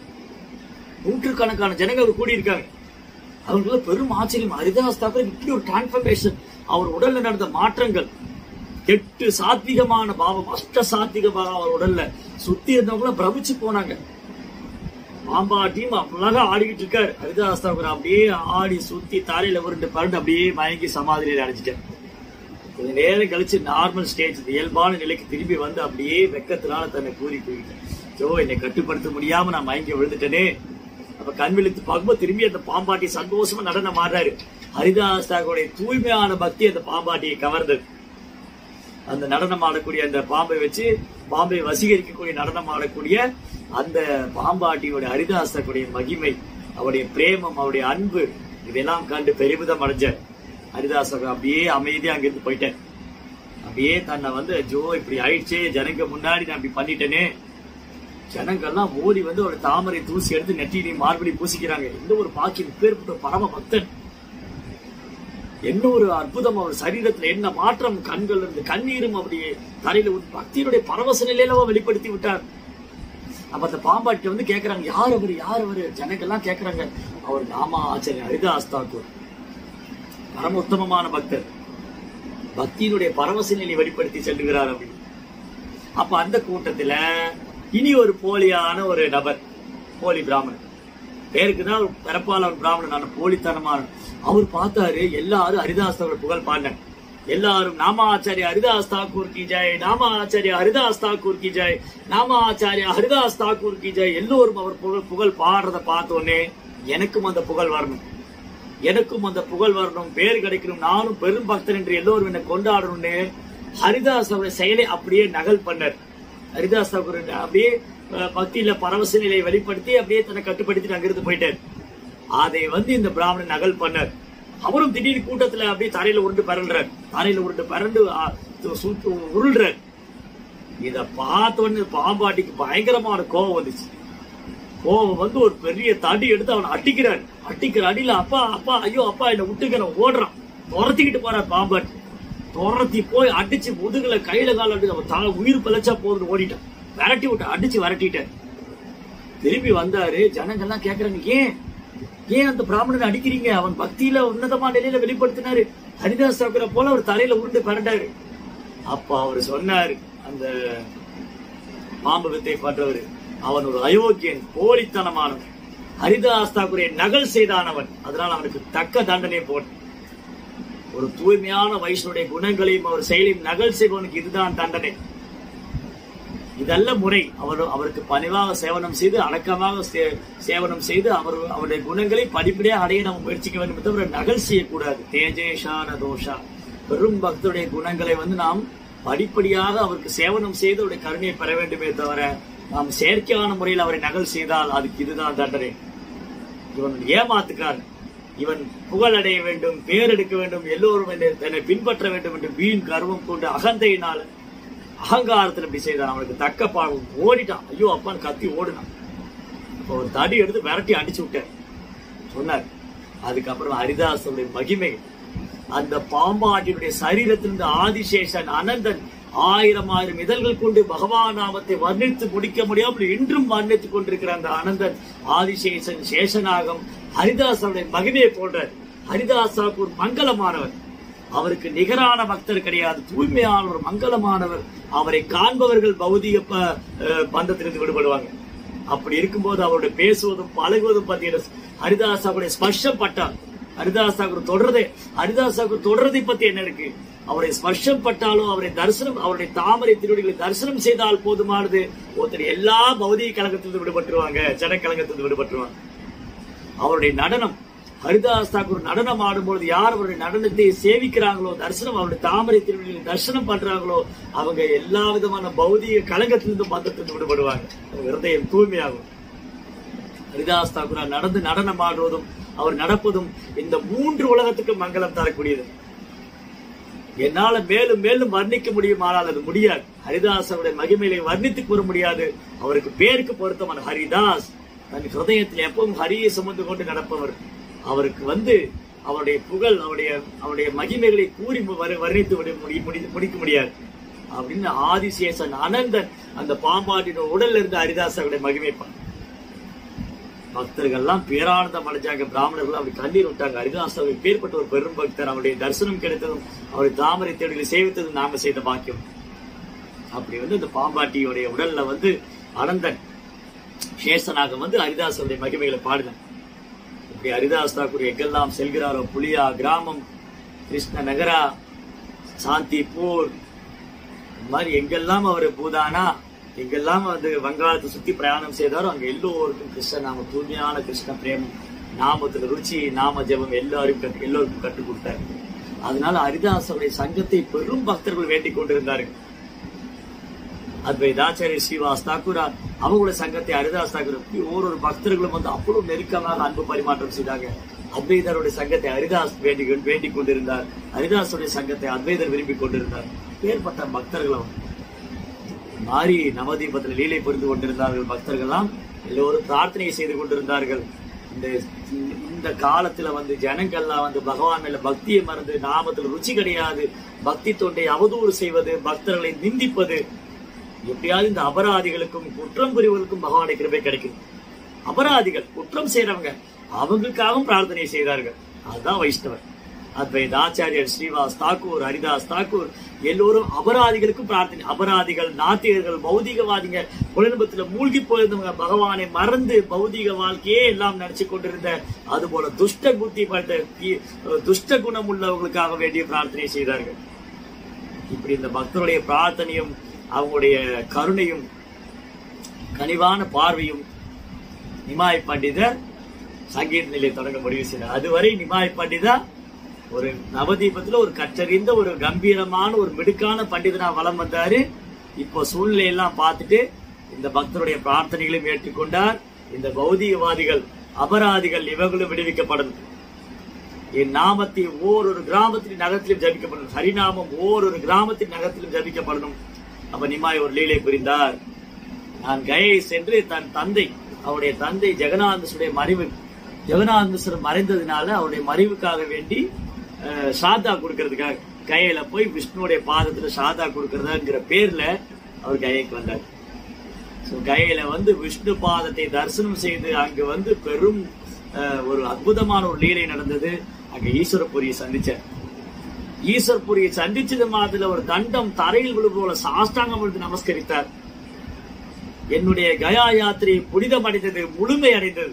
நூற்றுக்கணக்கான ஜனங்கள் கூடியிருக்காங்க அவங்களுக்கு பெரும் ஆச்சரியம் ஹரிதாஸ் தாக்கர் இப்படி ஒரு டிரான்ஸ்பர்மேஷன் அவர் உடல்ல நடந்த மாற்றங்கள் எட்டு சாத்விகமான பாவம் அஷ்ட சாத்விக பாவம் அவர் உடல்ல சுத்தி இருந்தவங்கள பிரமிச்சு போனாங்க பாம்பாட்டியும் அழகா ஆடிக்கிட்டு இருக்காரு ஹரிதாஸ் தாக்கூர் அப்படியே ஆடி சுத்தி தரையில உருண்டு பரண்டு அப்படியே மயங்கி சமாதியில அடைச்சிட்டார் கொஞ்ச நேரம் கழிச்சு நார்மல் ஸ்டேஜ் இயல்பான நிலைக்கு திரும்பி வந்து அப்படியே வெக்கத்தினால தன்னை கூறி போயிட்டேன் ஜோ என்னை கட்டுப்படுத்த முடியாம நான் மயங்கி விழுந்துட்டேனே அப்ப கண் விழித்து பார்க்கும்போது திரும்பி அந்த பாம்பாட்டி சந்தோஷமா நடனம் ஆடுறாரு ஹரிதாஸ் தாக்கூருடைய தூய்மையான பக்தி அந்த பாம்பாட்டியை கவர்ந்தது அந்த நடனம் ஆடக்கூடிய அந்த பாம்பை வச்சு பாம்பை வசீகரிக்கக்கூடிய நடனம் ஆடக்கூடிய அந்த பாம்பாட்டியோட ஹரிதாசக்கூடிய மகிமை அவருடைய பிரேமம் அவருடைய அன்பு இதெல்லாம் கண்டு பெருமிதம் அடைஞ்ச ஹரிதாசர் அப்படியே அமைதியா அங்கிருந்து போயிட்டேன் அப்படியே தன்னை வந்து ஜோ இப்படி ஆயிடுச்சே ஜனங்க முன்னாடி நான் இப்படி பண்ணிட்டேனே ஜனங்கள்லாம் ஓடி வந்து ஒரு தாமரை தூசி எடுத்து நெற்றியிலையும் மார்படி பூசிக்கிறாங்க எந்த ஒரு பாக்கியம் பேர்பட்ட பரம பக்தன் என்ன ஒரு அற்புதம் அவர் சரீரத்துல என்ன மாற்றம் கண்கள் இருந்து கண்ணீரும் அப்படியே தரையில ஒரு பக்தியினுடைய பரவச நிலையில அவர் வெளிப்படுத்தி விட்டார் அப்ப அந்த பாம்பாட்டி வந்து கேக்குறாங்க யார் அவர் யார் அவரு ஜனங்கள்லாம் கேக்குறாங்க அவர் நாமா ஆச்சாரியர் ஹரிதாஸ் தாக்கூர் பரம உத்தமமான பக்தர் பக்தியினுடைய பரவச நிலை வெளிப்படுத்தி செல்லுகிறார் அப்படின்னு அப்ப அந்த கூட்டத்துல இனி ஒரு போலியான ஒரு நபர் போலி பிராமணன் பேருக்கு தான் ஒரு பிறப்பால ஒரு பிராமணனான போலித்தனமான அவர் பார்த்தாரு எல்லாரும் ஹரிதாஸ் தாக்கூர் புகழ் பாடினாங்க எல்லாரும் நாம ஆச்சாரிய ஹரிதாஸ் தாக்கூர் கி ஜெய் நாம ஆச்சாரிய ஹரிதாஸ் தாக்கூர் கி ஜெய் நாம ஆச்சாரிய ஹரிதாஸ் தாக்கூர் கி ஜெய் எல்லோரும் அவர் புகழ் புகழ் பாடுறத பார்த்தோன்னே எனக்கும் அந்த புகழ் வரணும் எனக்கும் அந்த புகழ் வரணும் பேர் கிடைக்கணும் நானும் பெரும் பக்தர் என்று எல்லோரும் என்னை கொண்டாடணும்னு ஹரிதாஸ் அவருடைய செயலை அப்படியே நகல் பண்ணார் ஹரிதாஸ் தாக்கூர் அப்படியே அஹ், பக்தியில பரவச நிலையை வெளிப்படுத்தி அப்படியே தன்னை கட்டுப்படுத்தி அங்கிருந்து போயிட்டார் அதை வந்து இந்த பிராமணன் நகல் பண்ணார் அவரும் திடீர்னு கூட்டத்துல அப்படியே தரையில உருண்டு பரல்றார் தரையில உருண்டு பரண்டு ஆ, சுத்து உருள்றார் இத பார்த்த உடனே பாம்பாட்டிக்கு பயங்கரமான கோபம் வந்துச்சு கோபம் வந்து ஒரு பெரிய தடி எடுத்து அவனை அடிக்கிறான் அடிக்கிற அடியில அப்பா அப்பா ஐயோ அப்பா என்ன விட்டுக்கிறேன் ஓடுறான் துரத்திக்கிட்டு போறான் பாம்பாட்டி துரத்தி போய் அடிச்சு முதுகுல கையில கால அடிச்சு அவன் தலை உயிர் பிழைச்சா போதுன்னு ஓடிட்டான் விரட்டி விட்டான் அடிச்சு விரட்டிட்டான் திரும்பி வந்தாரு ஜனங்கள்லாம் கேக்குறாங்க ஏன் ஏன் அந்த பிராமணனை அடிக்கிறீங்க அவன் பக்தியில உன்னதமான நிலையில வெளிப்படுத்தினாரு ஹரிதாஸ் தாக்குற போல அவர் தலையில உருண்டு பரண்டாரு அப்ப அவர் சொன்னாரு அந்த பாம்பு வித்தை பண்றவர் அவன் ஒரு அயோக்கியன் போலித்தனமானவன் ஹரிதாஸ் தாக்குரை நகல் செய்தானவன் அதனால் அவனுக்கு தக்க தண்டனை போட்டு ஒரு தூய்மையான வயசுடைய குணங்களையும் அவர் செயலையும் நகல் செய்பவனுக்கு இதுதான் தண்டனை இதல்ல முறை அவர் அவருக்கு பணிவாக சேவனம் செய்து அடக்கமாக சே- சேவனம் செய்து அவர் அவருடைய குணங்களை படிப்படியாக அடைய நம்ம முயற்சிக்க வேண்டும் தவிர நகல் செய்யக்கூடாது தேஜேஷான தோஷா பெரும் பக்தருடைய குணங்களை வந்து நாம் படிப்படியாக அவருக்கு சேவனம் செய்து அவருடைய கருணையை பெற வேண்டுமே தவிர நாம் செயற்கையான முறையில் அவரை நகல் செய்தால் அதுக்கு இதுதான் தண்டனை இவன் ஏமாத்துக்காரன் இவன் புகழ் அடைய வேண்டும் பேர் எடுக்க வேண்டும் எல்லோரும் என்னை தன்னை பின்பற்ற வேண்டும் என்று வீண் கர்வம் கொண்டு அகந்தையினால் அகங்காரத்தில் இப்படி செய்தான் அவனுக்கு தக்க பாவம் ஓடிட்டான் ஐயோ அப்பான்னு கத்தி ஓடினான் அப்போ ஒரு தடி எடுத்து விரட்டி அடிச்சு விட்டார் சொன்னார் அதுக்கப்புறம் ஹரிதாசனுடைய மகிமை அந்த பாம்பாட்டினுடைய சரீரத்திலிருந்து ஆதிசேஷன் அனந்தன் ஆயிரம் ஆயிரம் இதழ்கள் கொண்டு பகவான் நாமத்தை வர்ணித்து முடிக்க முடியாமல் இன்றும் வர்ணித்துக் கொண்டிருக்கிற அந்த அனந்தன் ஆதிசேஷன் சேஷனாகம் ஹரிதாசனுடைய மகிமையை போன்றார் ஹரிதாசாவுக்கு ஒரு மங்களமானவர் அவருக்கு நிகரான பக்தர் கிடையாது தூய்மையான ஒரு மங்களமானவர் அவரை காண்பவர்கள் பௌதிக ப- அஹ் பந்தத்திலிருந்து விடுபடுவாங்க அப்படி இருக்கும்போது அவருடைய பேசுவதும் பழகுவதும் பார்த்தீங்கன்னா ஹரிதாஸ் அவருடைய ஸ்பர்ஷம் பட்டார் ஹரிதாஸ் தாக்கூர் தொடர்றதே ஹரிதாஸ் தாக்கூர் தொடர்றதை பத்தி என்ன இருக்கு அவருடைய ஸ்பர்ஷம் பட்டாலும் அவரை தரிசனம் அவருடைய தாமரை திருவடிகளை தரிசனம் செய்தால் போதுமானது ஒருத்தர் எல்லா பௌதிக கழகத்திலிருந்து விடுபட்டுருவாங்க ஜனக்கழகத்திலிருந்து விடுபட்டுருவாங்க அவருடைய நடனம் ஹரிதாஸ் தாக்கூர் நடனம் ஆடும்பொழுது யார் அவருடைய நடனத்தை சேவிக்கிறாங்களோ தரிசனம் அவருடைய தாமரை திருவிழியில் தரிசனம் பண்றாங்களோ அவங்க எல்லா விதமான பௌதிக கலங்கத்திலிருந்து பந்தத்திலிருந்து விடுபடுவாங்க அவங்க இருதயம் தூய்மையாகும் ஹரிதாஸ் தாக்கூர் நடந்து நடனம் ஆடுவதும் அவர் நடப்பதும் இந்த மூன்று உலகத்துக்கு மங்களம் தரக்கூடியது என்னால மேலும் மேலும் வர்ணிக்க முடியும் ஆனால் அது முடியாது ஹரிதாசனுடைய மகிமையை வர்ணித்து கூற முடியாது அவருக்கு பேருக்கு பொருத்தமான ஹரிதாஸ் தன் ஹிருதயத்தில் எப்பவும் ஹரியை சுமந்து கொண்டு நடப்பவர் அவருக்கு வந்து அவருடைய புகழ் அவருடைய அவருடைய மகிமைகளை கூறி மு- வர்ணி- வர்ணித்து விட முடி- முடி- முடிக்க முடியாது அப்படின்னு ஆதிசேஷன் அனந்தன் அந்த பாம்பாட்டின் உடல்ல இருந்து ஹரிதாசனுடைய மகிமை பா- பக்தர்கள்லாம் பேரானந்தம் அடைஞ்சாங்க பிராமணர்கள் அப்படி கண்ணீர் விட்டாங்க ஹரிதாசர் பேர்பட்ட ஒரு பெரும் பக்தர் அவருடைய தரிசனம் கிடைத்ததும் அவருடைய தாமரை தேடுகளை சேவித்ததும் நாம செய்த பாக்கியம் அப்படி வந்து இந்த பாம்பாட்டியுடைய உடல்ல வந்து அனந்தன் சேஷனாக வந்து ஹரிதாசருடைய மகிமைகளை பாடினான் இப்படி ஹரிதாஸ் தாக்கூர் எங்கெல்லாம் செல்கிறாரோ புலியா கிராமம் கிருஷ்ண நகரா சாந்திப்பூர் இந்த மாதிரி எங்கெல்லாம் அவர் பூதானா எங்கெல்லாம் வந்து வங்காளத்தை சுத்தி பிரயாணம் செய்தாரோ அங்க எல்லோருக்கும் கிருஷ்ண நாம தூய்மையான கிருஷ்ண பிரேமம் நாமத்துல ருச்சி நாம ஜெபம் எல்லாரும் கற்று எல்லோருக்கும் கற்றுக் கொடுத்தார் அதனால ஹரிதாசருடைய சங்கத்தை பெரும் பக்தர்கள் வேண்டிக் கொண்டிருந்தார்கள் அத்வைதாச்சாரிய ஸ்ரீவாஸ் தாக்கூரா அவங்களுடைய சங்கத்தை ஹரிதாஸ் தாக்கூர் இப்படி ஒவ்வொரு பக்தர்களும் வந்து அவ்வளவு நெருக்கமாக அன்பு பரிமாற்றம் செய்தாங்க அத்வைதருடைய சங்கத்தை ஹரிதாஸ் வேண்டி வேண்டிக் கொண்டிருந்தார் ஹரிதாசுடைய சங்கத்தை அத்வைதர் விரும்பி கொண்டிருந்தார் ஏற்பட்ட பக்தர்கள் அவங்க மாறி நவதீபத்தில் லீலை புரிந்து கொண்டிருந்தார்கள் பக்தர்கள்லாம் எல்லோரும் பிரார்த்தனை செய்து கொண்டிருந்தார்கள் இந்த இந்த காலத்துல வந்து ஜனங்கள்லாம் வந்து பகவான் மேல பக்தியை மறந்து நாமத்துல ருச்சி கிடையாது பக்தி தொண்டை அவதூறு செய்வது பக்தர்களை நிந்திப்பது எப்படியாவது இந்த அபராதிகளுக்கும் குற்றம் புரிவதற்கும் பகவானை கிருபை கிடைக்கும் அபராதிகள் குற்றம் செய்றவங்க அவங்களுக்காகவும் பிரார்த்தனை செய்தார்கள் அதுதான் வைஷ்ணவர் அத்வைத ஆச்சாரியர் ஸ்ரீவாஸ் தாக்கூர் ஹரிதாஸ் தாக்கூர் எல்லோரும் அபராதிகளுக்கும் பிரார்த்தனை அபராதிகள் நாத்திகர்கள் பௌதிகவாதிங்க குழம்பத்துல மூழ்கி போயிருந்தவங்க பகவானை மறந்து பௌதிக வாழ்க்கையே எல்லாம் நினைச்சு கொண்டிருந்த அது போல துஷ்ட புத்தி பட்ட தீ- துஷ்ட குணம் உள்ளவர்களுக்காக வேண்டிய பிரார்த்தனை செய்தார்கள் இப்படி இந்த பக்தருடைய பிரார்த்தனையும் அவங்களுடைய கருணையும் கனிவான பார்வையும் நிமாய் பண்டிதர் சங்கீத நிலையை தொடங்க முடிவு செய்தார் அதுவரை நிமாய் பண்டிதா ஒரு நவதீபத்துல ஒரு கற்றறிந்த ஒரு கம்பீரமான ஒரு மிடுக்கான பண்டிதனா வலம் வந்தாரு இப்போ சூழ்நிலையெல்லாம் பார்த்துட்டு இந்த பக்தருடைய பிரார்த்தனைகளையும் ஏற்றுக்கொண்டார் இந்த பௌதிகவாதிகள் அபராதிகள் இவர்களும் விடுவிக்கப்படணும் என் நாமத்தை ஓரொரு கிராமத்தின் நகரத்திலும் ஜபிக்கப்படணும் ஹரிநாமம் ஓரொரு கிராமத்தின் நகரத்திலும் ஜபிக்கப்படணும் அப்ப நிமாய் ஒரு லீலை புரிந்தார் நான் கயை சென்று தன் தந்தை அவருடைய தந்தை ஜெகநாதசுடைய மறைவு ஜெகநாதசுவர் மறைந்ததுனால அவருடைய மறைவுக்காக வேண்டி அஹ், சாதா கொடுக்கறதுக்காக கயையில போய் விஷ்ணுவுடைய பாதத்துல சாதா கொடுக்கறதாங்கிற பேர்ல அவர் கயைக்கு வந்தார் So, கயையில வந்து விஷ்ணு பாதத்தை தரிசனம் செய்து அங்கு வந்து பெரும் அஹ், ஒரு அற்புதமான ஒரு லீலை நடந்தது அங்க ஈஸ்வரபுரியை சந்திச்சார் ஈஸ்வரபுரியை சந்திச்சது மாதிரி ஒரு தண்டம் தரையில் விழு போல சாஷ்டாங்கம் விழுந்து நமஸ்கரித்தார் என்னுடைய கயா யாத்திரை புனிதம் அடைந்தது முழுமை அடைந்தது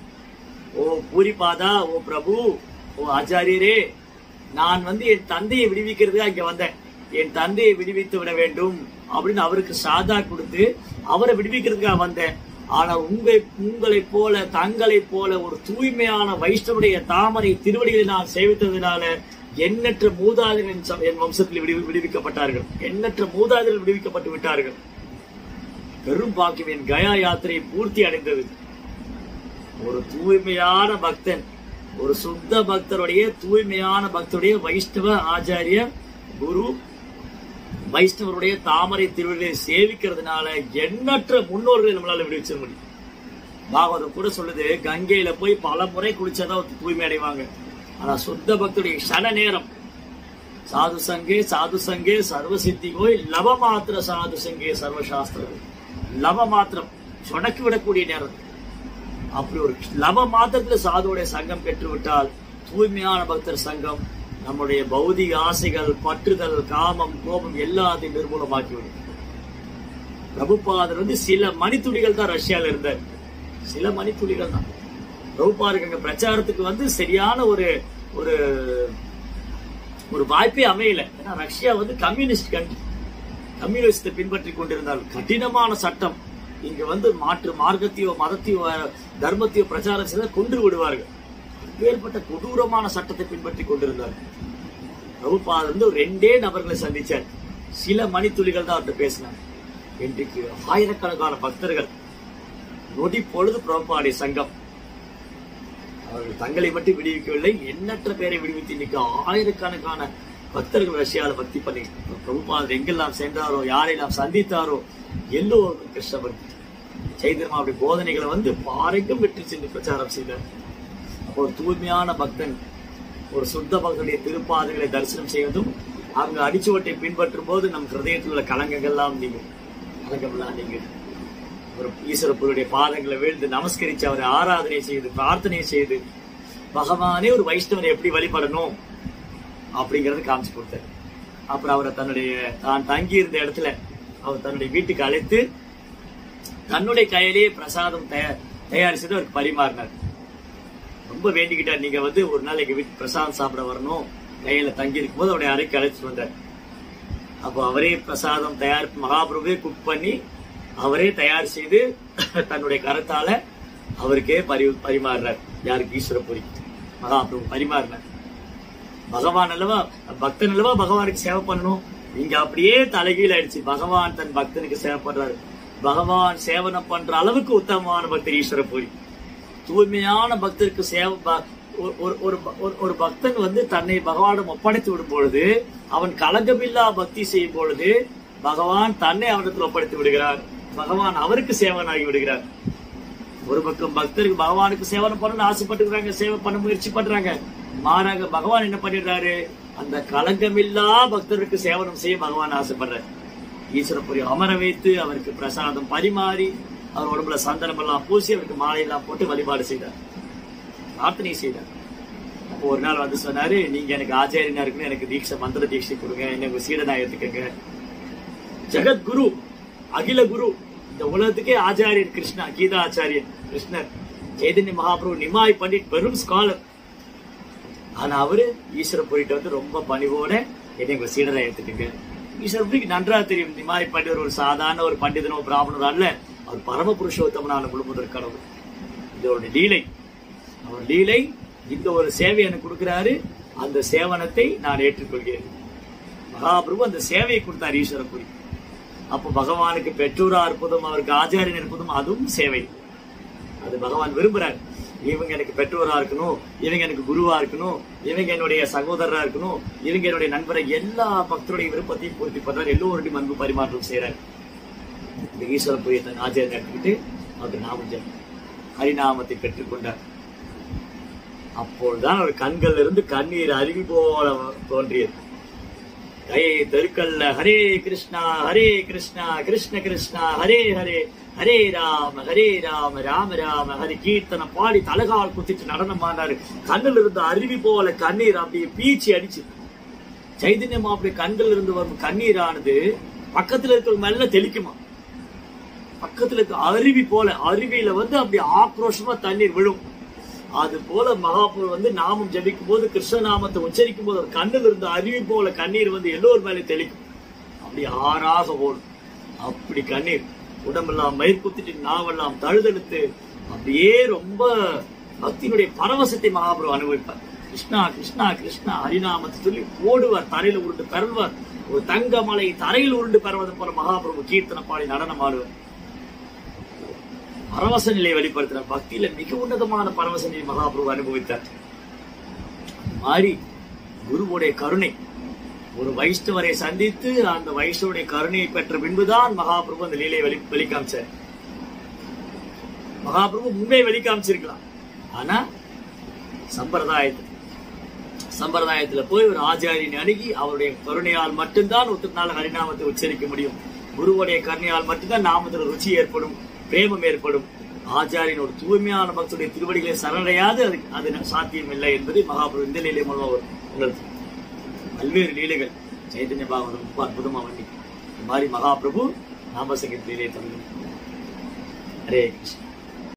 ஓ பூரிபாதா ஓ பிரபு ஓ ஆச்சாரியரே நான் வந்து என் தந்தையை விடுவிக்கிறதுக்கு அங்க வந்தேன் என் தந்தையை விடுவித்து விட வேண்டும் அப்படின்னு அவருக்கு சாதா கொடுத்து அவரை விடுவிக்கிறதுக்காக வந்தேன் ஆனா உங்க உங்களைப் போல தங்களைப் போல ஒரு தூய்மையான வைஷ்ணவுடைய தாமரை திருவடிகளை நான் சேவித்ததுனால எண்ணற்ற மூதாதையரின் ச- என் வம்சத்தில் விடுவி- விடுவிக்கப்பட்டார்கள் எண்ணற்ற மூதாதையர்கள் விடுவிக்கப்பட்டு விட்டார்கள் பெரும் பாக்கியம் என் கயா யாத்திரை பூர்த்தி அடைந்தது ஒரு தூய்மையான பக்தன் ஒரு சுத்த பக்தருடைய தூய்மையான பக்தருடைய வைஷ்ணவ ஆச்சாரிய குரு வைஷ்ணவருடைய தாமரை திருவிழை சேவிக்கிறதுனால எண்ணற்ற முன்னோர்களை நம்மளால விடுவிச்சிட முடியும் பாகவதம் கூட சொல்லுது கங்கையில போய் பல முறை குளிச்சாதான் ஒரு தூய்மை அடைவாங்க ஆனா சுத்த பக்தருடைய க்ஷண நேரம் சாது சங்கே சாது சங்கே சர்வ சித்தி கோய் லவ மாத்திர சாது சங்கே சர்வசாஸ்திரம் லவ மாத்திரம் சொடக்கி விடக்கூடிய நேரம் அப்படி ஒரு லவ மாத்திரத்துல சாதுவோட சங்கம் பெற்றுவிட்டால் தூய்மையான பக்தர் சங்கம் நம்முடைய பௌதிக ஆசைகள் பற்றுதல் காமம் கோபம் எல்லாத்தையும் நிர்மூலமாக்கிவிடும் பிரபுபாதர் வந்து சில மணித்துளிகள் தான் ரஷ்யால இருந்தார் சில மணித்துளிகள் தான் பிரபுபாதருக்கு அங்க பிரச்சாரத்துக்கு வந்து சரியான ஒரு ஒரு ஒரு வாய்ப்பே அமையல ஏன்னா ரஷ்யா வந்து கம்யூனிஸ்ட் கண்ட்ரி கம்யூனிஸ்டை பின்பற்றி கொண்டிருந்தால் கடினமான சட்டம் இங்க வந்து மாற்று மார்க்கத்தையோ மதத்தையோ அஹ், தர்மத்தையோ பிரச்சாரம் செய்தால் கொன்று விடுவார்கள் அப்பேற்பட்ட கொடூரமான சட்டத்தை பின்பற்றி கொண்டிருந்தார் பிரபுபாதர் வந்து ஒரு ரெண்டே நபர்களை சந்திச்சார் சில மணித்துளிகள் தான் அவர்கிட்ட பேசினார் இன்றைக்கு ஆயிரக்கணக்கான பக்தர்கள் நொடி பொழுது பிரபுபாடைய சங்கம் அவர்கள் தங்களை மட்டும் விடுவிக்கவில்லை எண்ணற்ற பேரை விடுவித்து இன்னைக்கு ஆயிரக்கணக்கான பக்தர்கள் ரஷ்யாவில் பக்தி பண்ணி பிரபுபாதர் எங்கெல்லாம் சென்றாரோ யாரெல்லாம் சந்தித்தாரோ எல்லோருக்கும் கிருஷ்ண பக்தி சைதன்யம் அப்படி போதனைகளை வந்து பாறைக்கும் வெற்றி சென்று பிரச்சாரம் செய்தார் அப்போ ஒரு தூய்மையான பக்தன் ஒரு சுத்த பக்தனுடைய திருப்பாதைகளை தரிசனம் செய்வதும் அவங்க அடிச்சுவட்டை பின்பற்றும் போது நம் ஹிருதயத்தில் உள்ள கலங்கங்கள்லாம் நீங்கும் கலங்கமெல்லாம் நீங்கும் ஒரு ஈஸ்வரப்பருடைய பாதங்களை வீழ்ந்து நமஸ்கரிச்சு அவரை ஆராதனை செய்து பிரார்த்தனை செய்து பகவானே ஒரு வைஷ்ணவரை எப்படி வழிபடணும் அப்படிங்கறத காமிச்சு கொடுத்தார் அப்புறம் அவரை தன்னுடைய தான் தங்கி இருந்த இடத்துல அவர் தன்னுடைய வீட்டுக்கு அழைத்து தன்னுடைய கையிலேயே பிரசாதம் தயார் தயார் செய்து அவருக்கு பரிமாறினார் ரொம்ப வேண்டிக்கிட்டார் நீங்க வந்து ஒரு நாள் எங்க வீட்டு பிரசாதம் சாப்பிட வரணும் கையில தங்கி இருக்கும்போது அவருடைய அறைக்கு அழைச்சிட்டு வந்தார் அப்போ அவரே பிரசாதம் தயார் மகாபிரபுவே குக் பண்ணி அவரே தயார் செய்து தன்னுடைய கரத்தால அவருக்கே பரி பரிமாறினார் யாருக்கு ஈஸ்வரபுரி மகாபிரபு பரிமாறினார் பகவான் அல்லவா பக்தன் அல்லவா பகவானுக்கு சேவை பண்ணணும் இங்க அப்படியே தலைகீழ ஆயிடுச்சு பகவான் தன் பக்தனுக்கு சேவை பண்றாரு பகவான் சேவனம் பண்ற அளவுக்கு உத்தமமான பக்தர் ஈஸ்வரபுரி தூய்மையான பக்தருக்கு சேவை ப- ஒரு- ஒரு- ஒரு ஒரு- ஒரு பக்தன் வந்து தன்னை பகவானிடம் ஒப்படைத்து விடும் பொழுது அவன் கலங்கமில்லா பக்தி செய்யும் பொழுது பகவான் தன்னை அவனிடத்தில் ஒப்படைத்து விடுகிறார் பகவான் அவருக்கு சேவனாகி விடுகிறார் ஒரு பக்கம் பக்தருக்கு பகவானுக்கு சேவனம் பண்ணணும்னு ஆசைப்பட்டுக்கிறாங்க சேவை பண்ண முயற்சி பண்றாங்க மாறாக பகவான் என்ன பண்ணிடுறாரு அந்த கலங்கமில்லா பக்தருக்கு சேவனம் செய்ய பகவான் ஆசைப்படுறார் ஈஸ்வரபுரி அமர வைத்து அவருக்கு பிரசாதம் பரிமாறி அவர் உடம்புல சந்தனம் எல்லாம் பூசி அவருக்கு மாலையெல்லாம் போட்டு வழிபாடு செய்தார் பிரார்த்தனை செய்தார் அப்போ ஒரு நாள் வந்து சொன்னாரு நீங்க எனக்கு ஆச்சாரியனா இருக்குன்னு எனக்கு தீட்சை மந்திர தீட்சை கொடுங்க என்ன உங்க சீடனா ஏத்துக்கங்க ஜெகத்குரு அகில குரு இந்த உலகத்துக்கே ஆச்சாரியன் கிருஷ்ணா கீதா ஆச்சாரியன் கிருஷ்ணர் சைதன்ய மகாபிரபு நிமாய் பண்டிட் பெரும் ஸ்காலர் ஆனா அவரு ஈஸ்வரபுரிட்ட வந்து ரொம்ப பணிவோட என்னை உங்க சீடரை ஏத்துக்குங்க ஈஸ்வரபுரிக்கு நன்றா தெரியும் நிமாய் பண்டிதர் ஒரு சாதாரண ஒரு பண்டிதனோ பிராமணரோ அல்ல அவர் பரம புருஷோத்தமனான முழுமுதற் கடவுள் இதோட லீலை அவர் லீலை இந்த ஒரு சேவை எனக்கு கொடுக்கிறாரு அந்த சேவனத்தை நான் ஏற்றுக்கொள்கிறேன் மகாபிரபு அந்த சேவையை கொடுத்தார் ஈஸ்வரபுரி அப்ப பகவானுக்கு பெற்றோரா இருப்பதும் அவருக்கு ஆச்சாரியன் இருப்பதும் அதுவும் சேவை அது பகவான் விரும்புறார் இவங்க எனக்கு பெற்றோரா இருக்கணும் இவங்க எனக்கு குருவா இருக்கணும் இவங்க என்னுடைய சகோதரரா இருக்கணும் இவங்க என்னுடைய நண்பரை எல்லா பக்தருடைய விருப்பத்தையும் பூர்த்தி பண்றார் எல்லோருடையும் அன்பு பரிமாற்றம் செய்யறார் இந்த ஈஸ்வர போய் தன் ஆச்சாரியன் எடுத்துக்கிட்டு அவர் நாமம் ஜெபம் ஹரிநாமத்தை பெற்றுக்கொண்டார் அப்பொழுதுதான் அவர் கண்கள்ல இருந்து கண்ணீர் அருவி போல தோன்றியது கை தெருக்கல்ல ஹரே கிருஷ்ணா ஹரே கிருஷ்ணா கிருஷ்ண கிருஷ்ணா ஹரே ஹரே ஹரே ராம ஹரே ராம ராம ராம ஹரி கீர்த்தனை பாடி தலகால் குத்திட்டு நடனம் ஆனாரு கண்ணில் இருந்த அருவி போல கண்ணீர் அப்படியே பீச்சி அடிச்சு சைதன்யம் அப்படி கண்கள் இருந்து வரும் கண்ணீரானது பக்கத்துல இருக்கிறவங்க மேல தெளிக்குமா பக்கத்துல இருக்க அருவி போல அருவியில வந்து அப்படி ஆக்ரோஷமா தண்ணீர் விழும் அது போல மகாபுரு வந்து நாமம் ஜபிக்கும் போது கிருஷ்ண நாமத்தை உச்சரிக்கும் போது அவர் கண்ணில் இருந்த அருவி போல கண்ணீர் வந்து எல்லோர் மேலே தெளிக்கும் அப்படி ஆறாக ஓடும் அப்படி கண்ணீர் உடம்பெல்லாம் மயிர் குத்திட்டு நாவெல்லாம் தழுதெடுத்து அப்படியே ரொம்ப பக்தியினுடைய பரவசத்தை மகாபுரு அனுபவிப்பார் கிருஷ்ணா கிருஷ்ணா கிருஷ்ணா ஹரிநாமத்தை சொல்லி ஓடுவார் தரையில உருண்டு பெறல்வார் ஒரு தங்க மலை தரையில் உருண்டு பெறுவது போல மகாபிரபு கீர்த்தனை பாடி நடனம் ஆடுவார் பரவச நிலையை வெளிப்படுத்தினார் பக்தியில மிக உன்னதமான பரவச நிலை மகாபிரபு அனுபவித்தார் மாறி குருவுடைய கருணை ஒரு வைஷ்ணவரை சந்தித்து அந்த வைஷ்ணவருடைய கருணையை பெற்ற பின்புதான் மகாபிரபு அந்த லீலையை வெளி வெளிக்காமிச்சார் மகாபிரபு முன்பே வெளிக்காமிச்சிருக்கலாம் ஆனா சம்பிரதாயத்தில் சம்பிரதாயத்துல போய் ஒரு ஆச்சாரியனை அணுகி அவருடைய கருணையால் மட்டும்தான் ஒருத்தர் நாள் ஹரிநாமத்தை உச்சரிக்க முடியும் குருவுடைய கருணையால் மட்டும்தான் நாமத்துல ருச்சி ஏற்படும் பிரேமம் ஏற்படும் ஆச்சாரியன் ஒரு தூய்மையான பக்தருடைய திருவடிகளை சரணடையாது அது அது சாத்தியம் இல்லை என்பதை மகாபிரபு இந்த லீலை மூலம் அவர் உணர்த்து பல்வேறு லீலைகள் சைதன்ய பாகவதம் ரொம்ப அற்புதமா வண்டி இந்த மாதிரி மகாபிரபு நாமசங்கீத லீலை தமிழ் ஹரே கிருஷ்ணா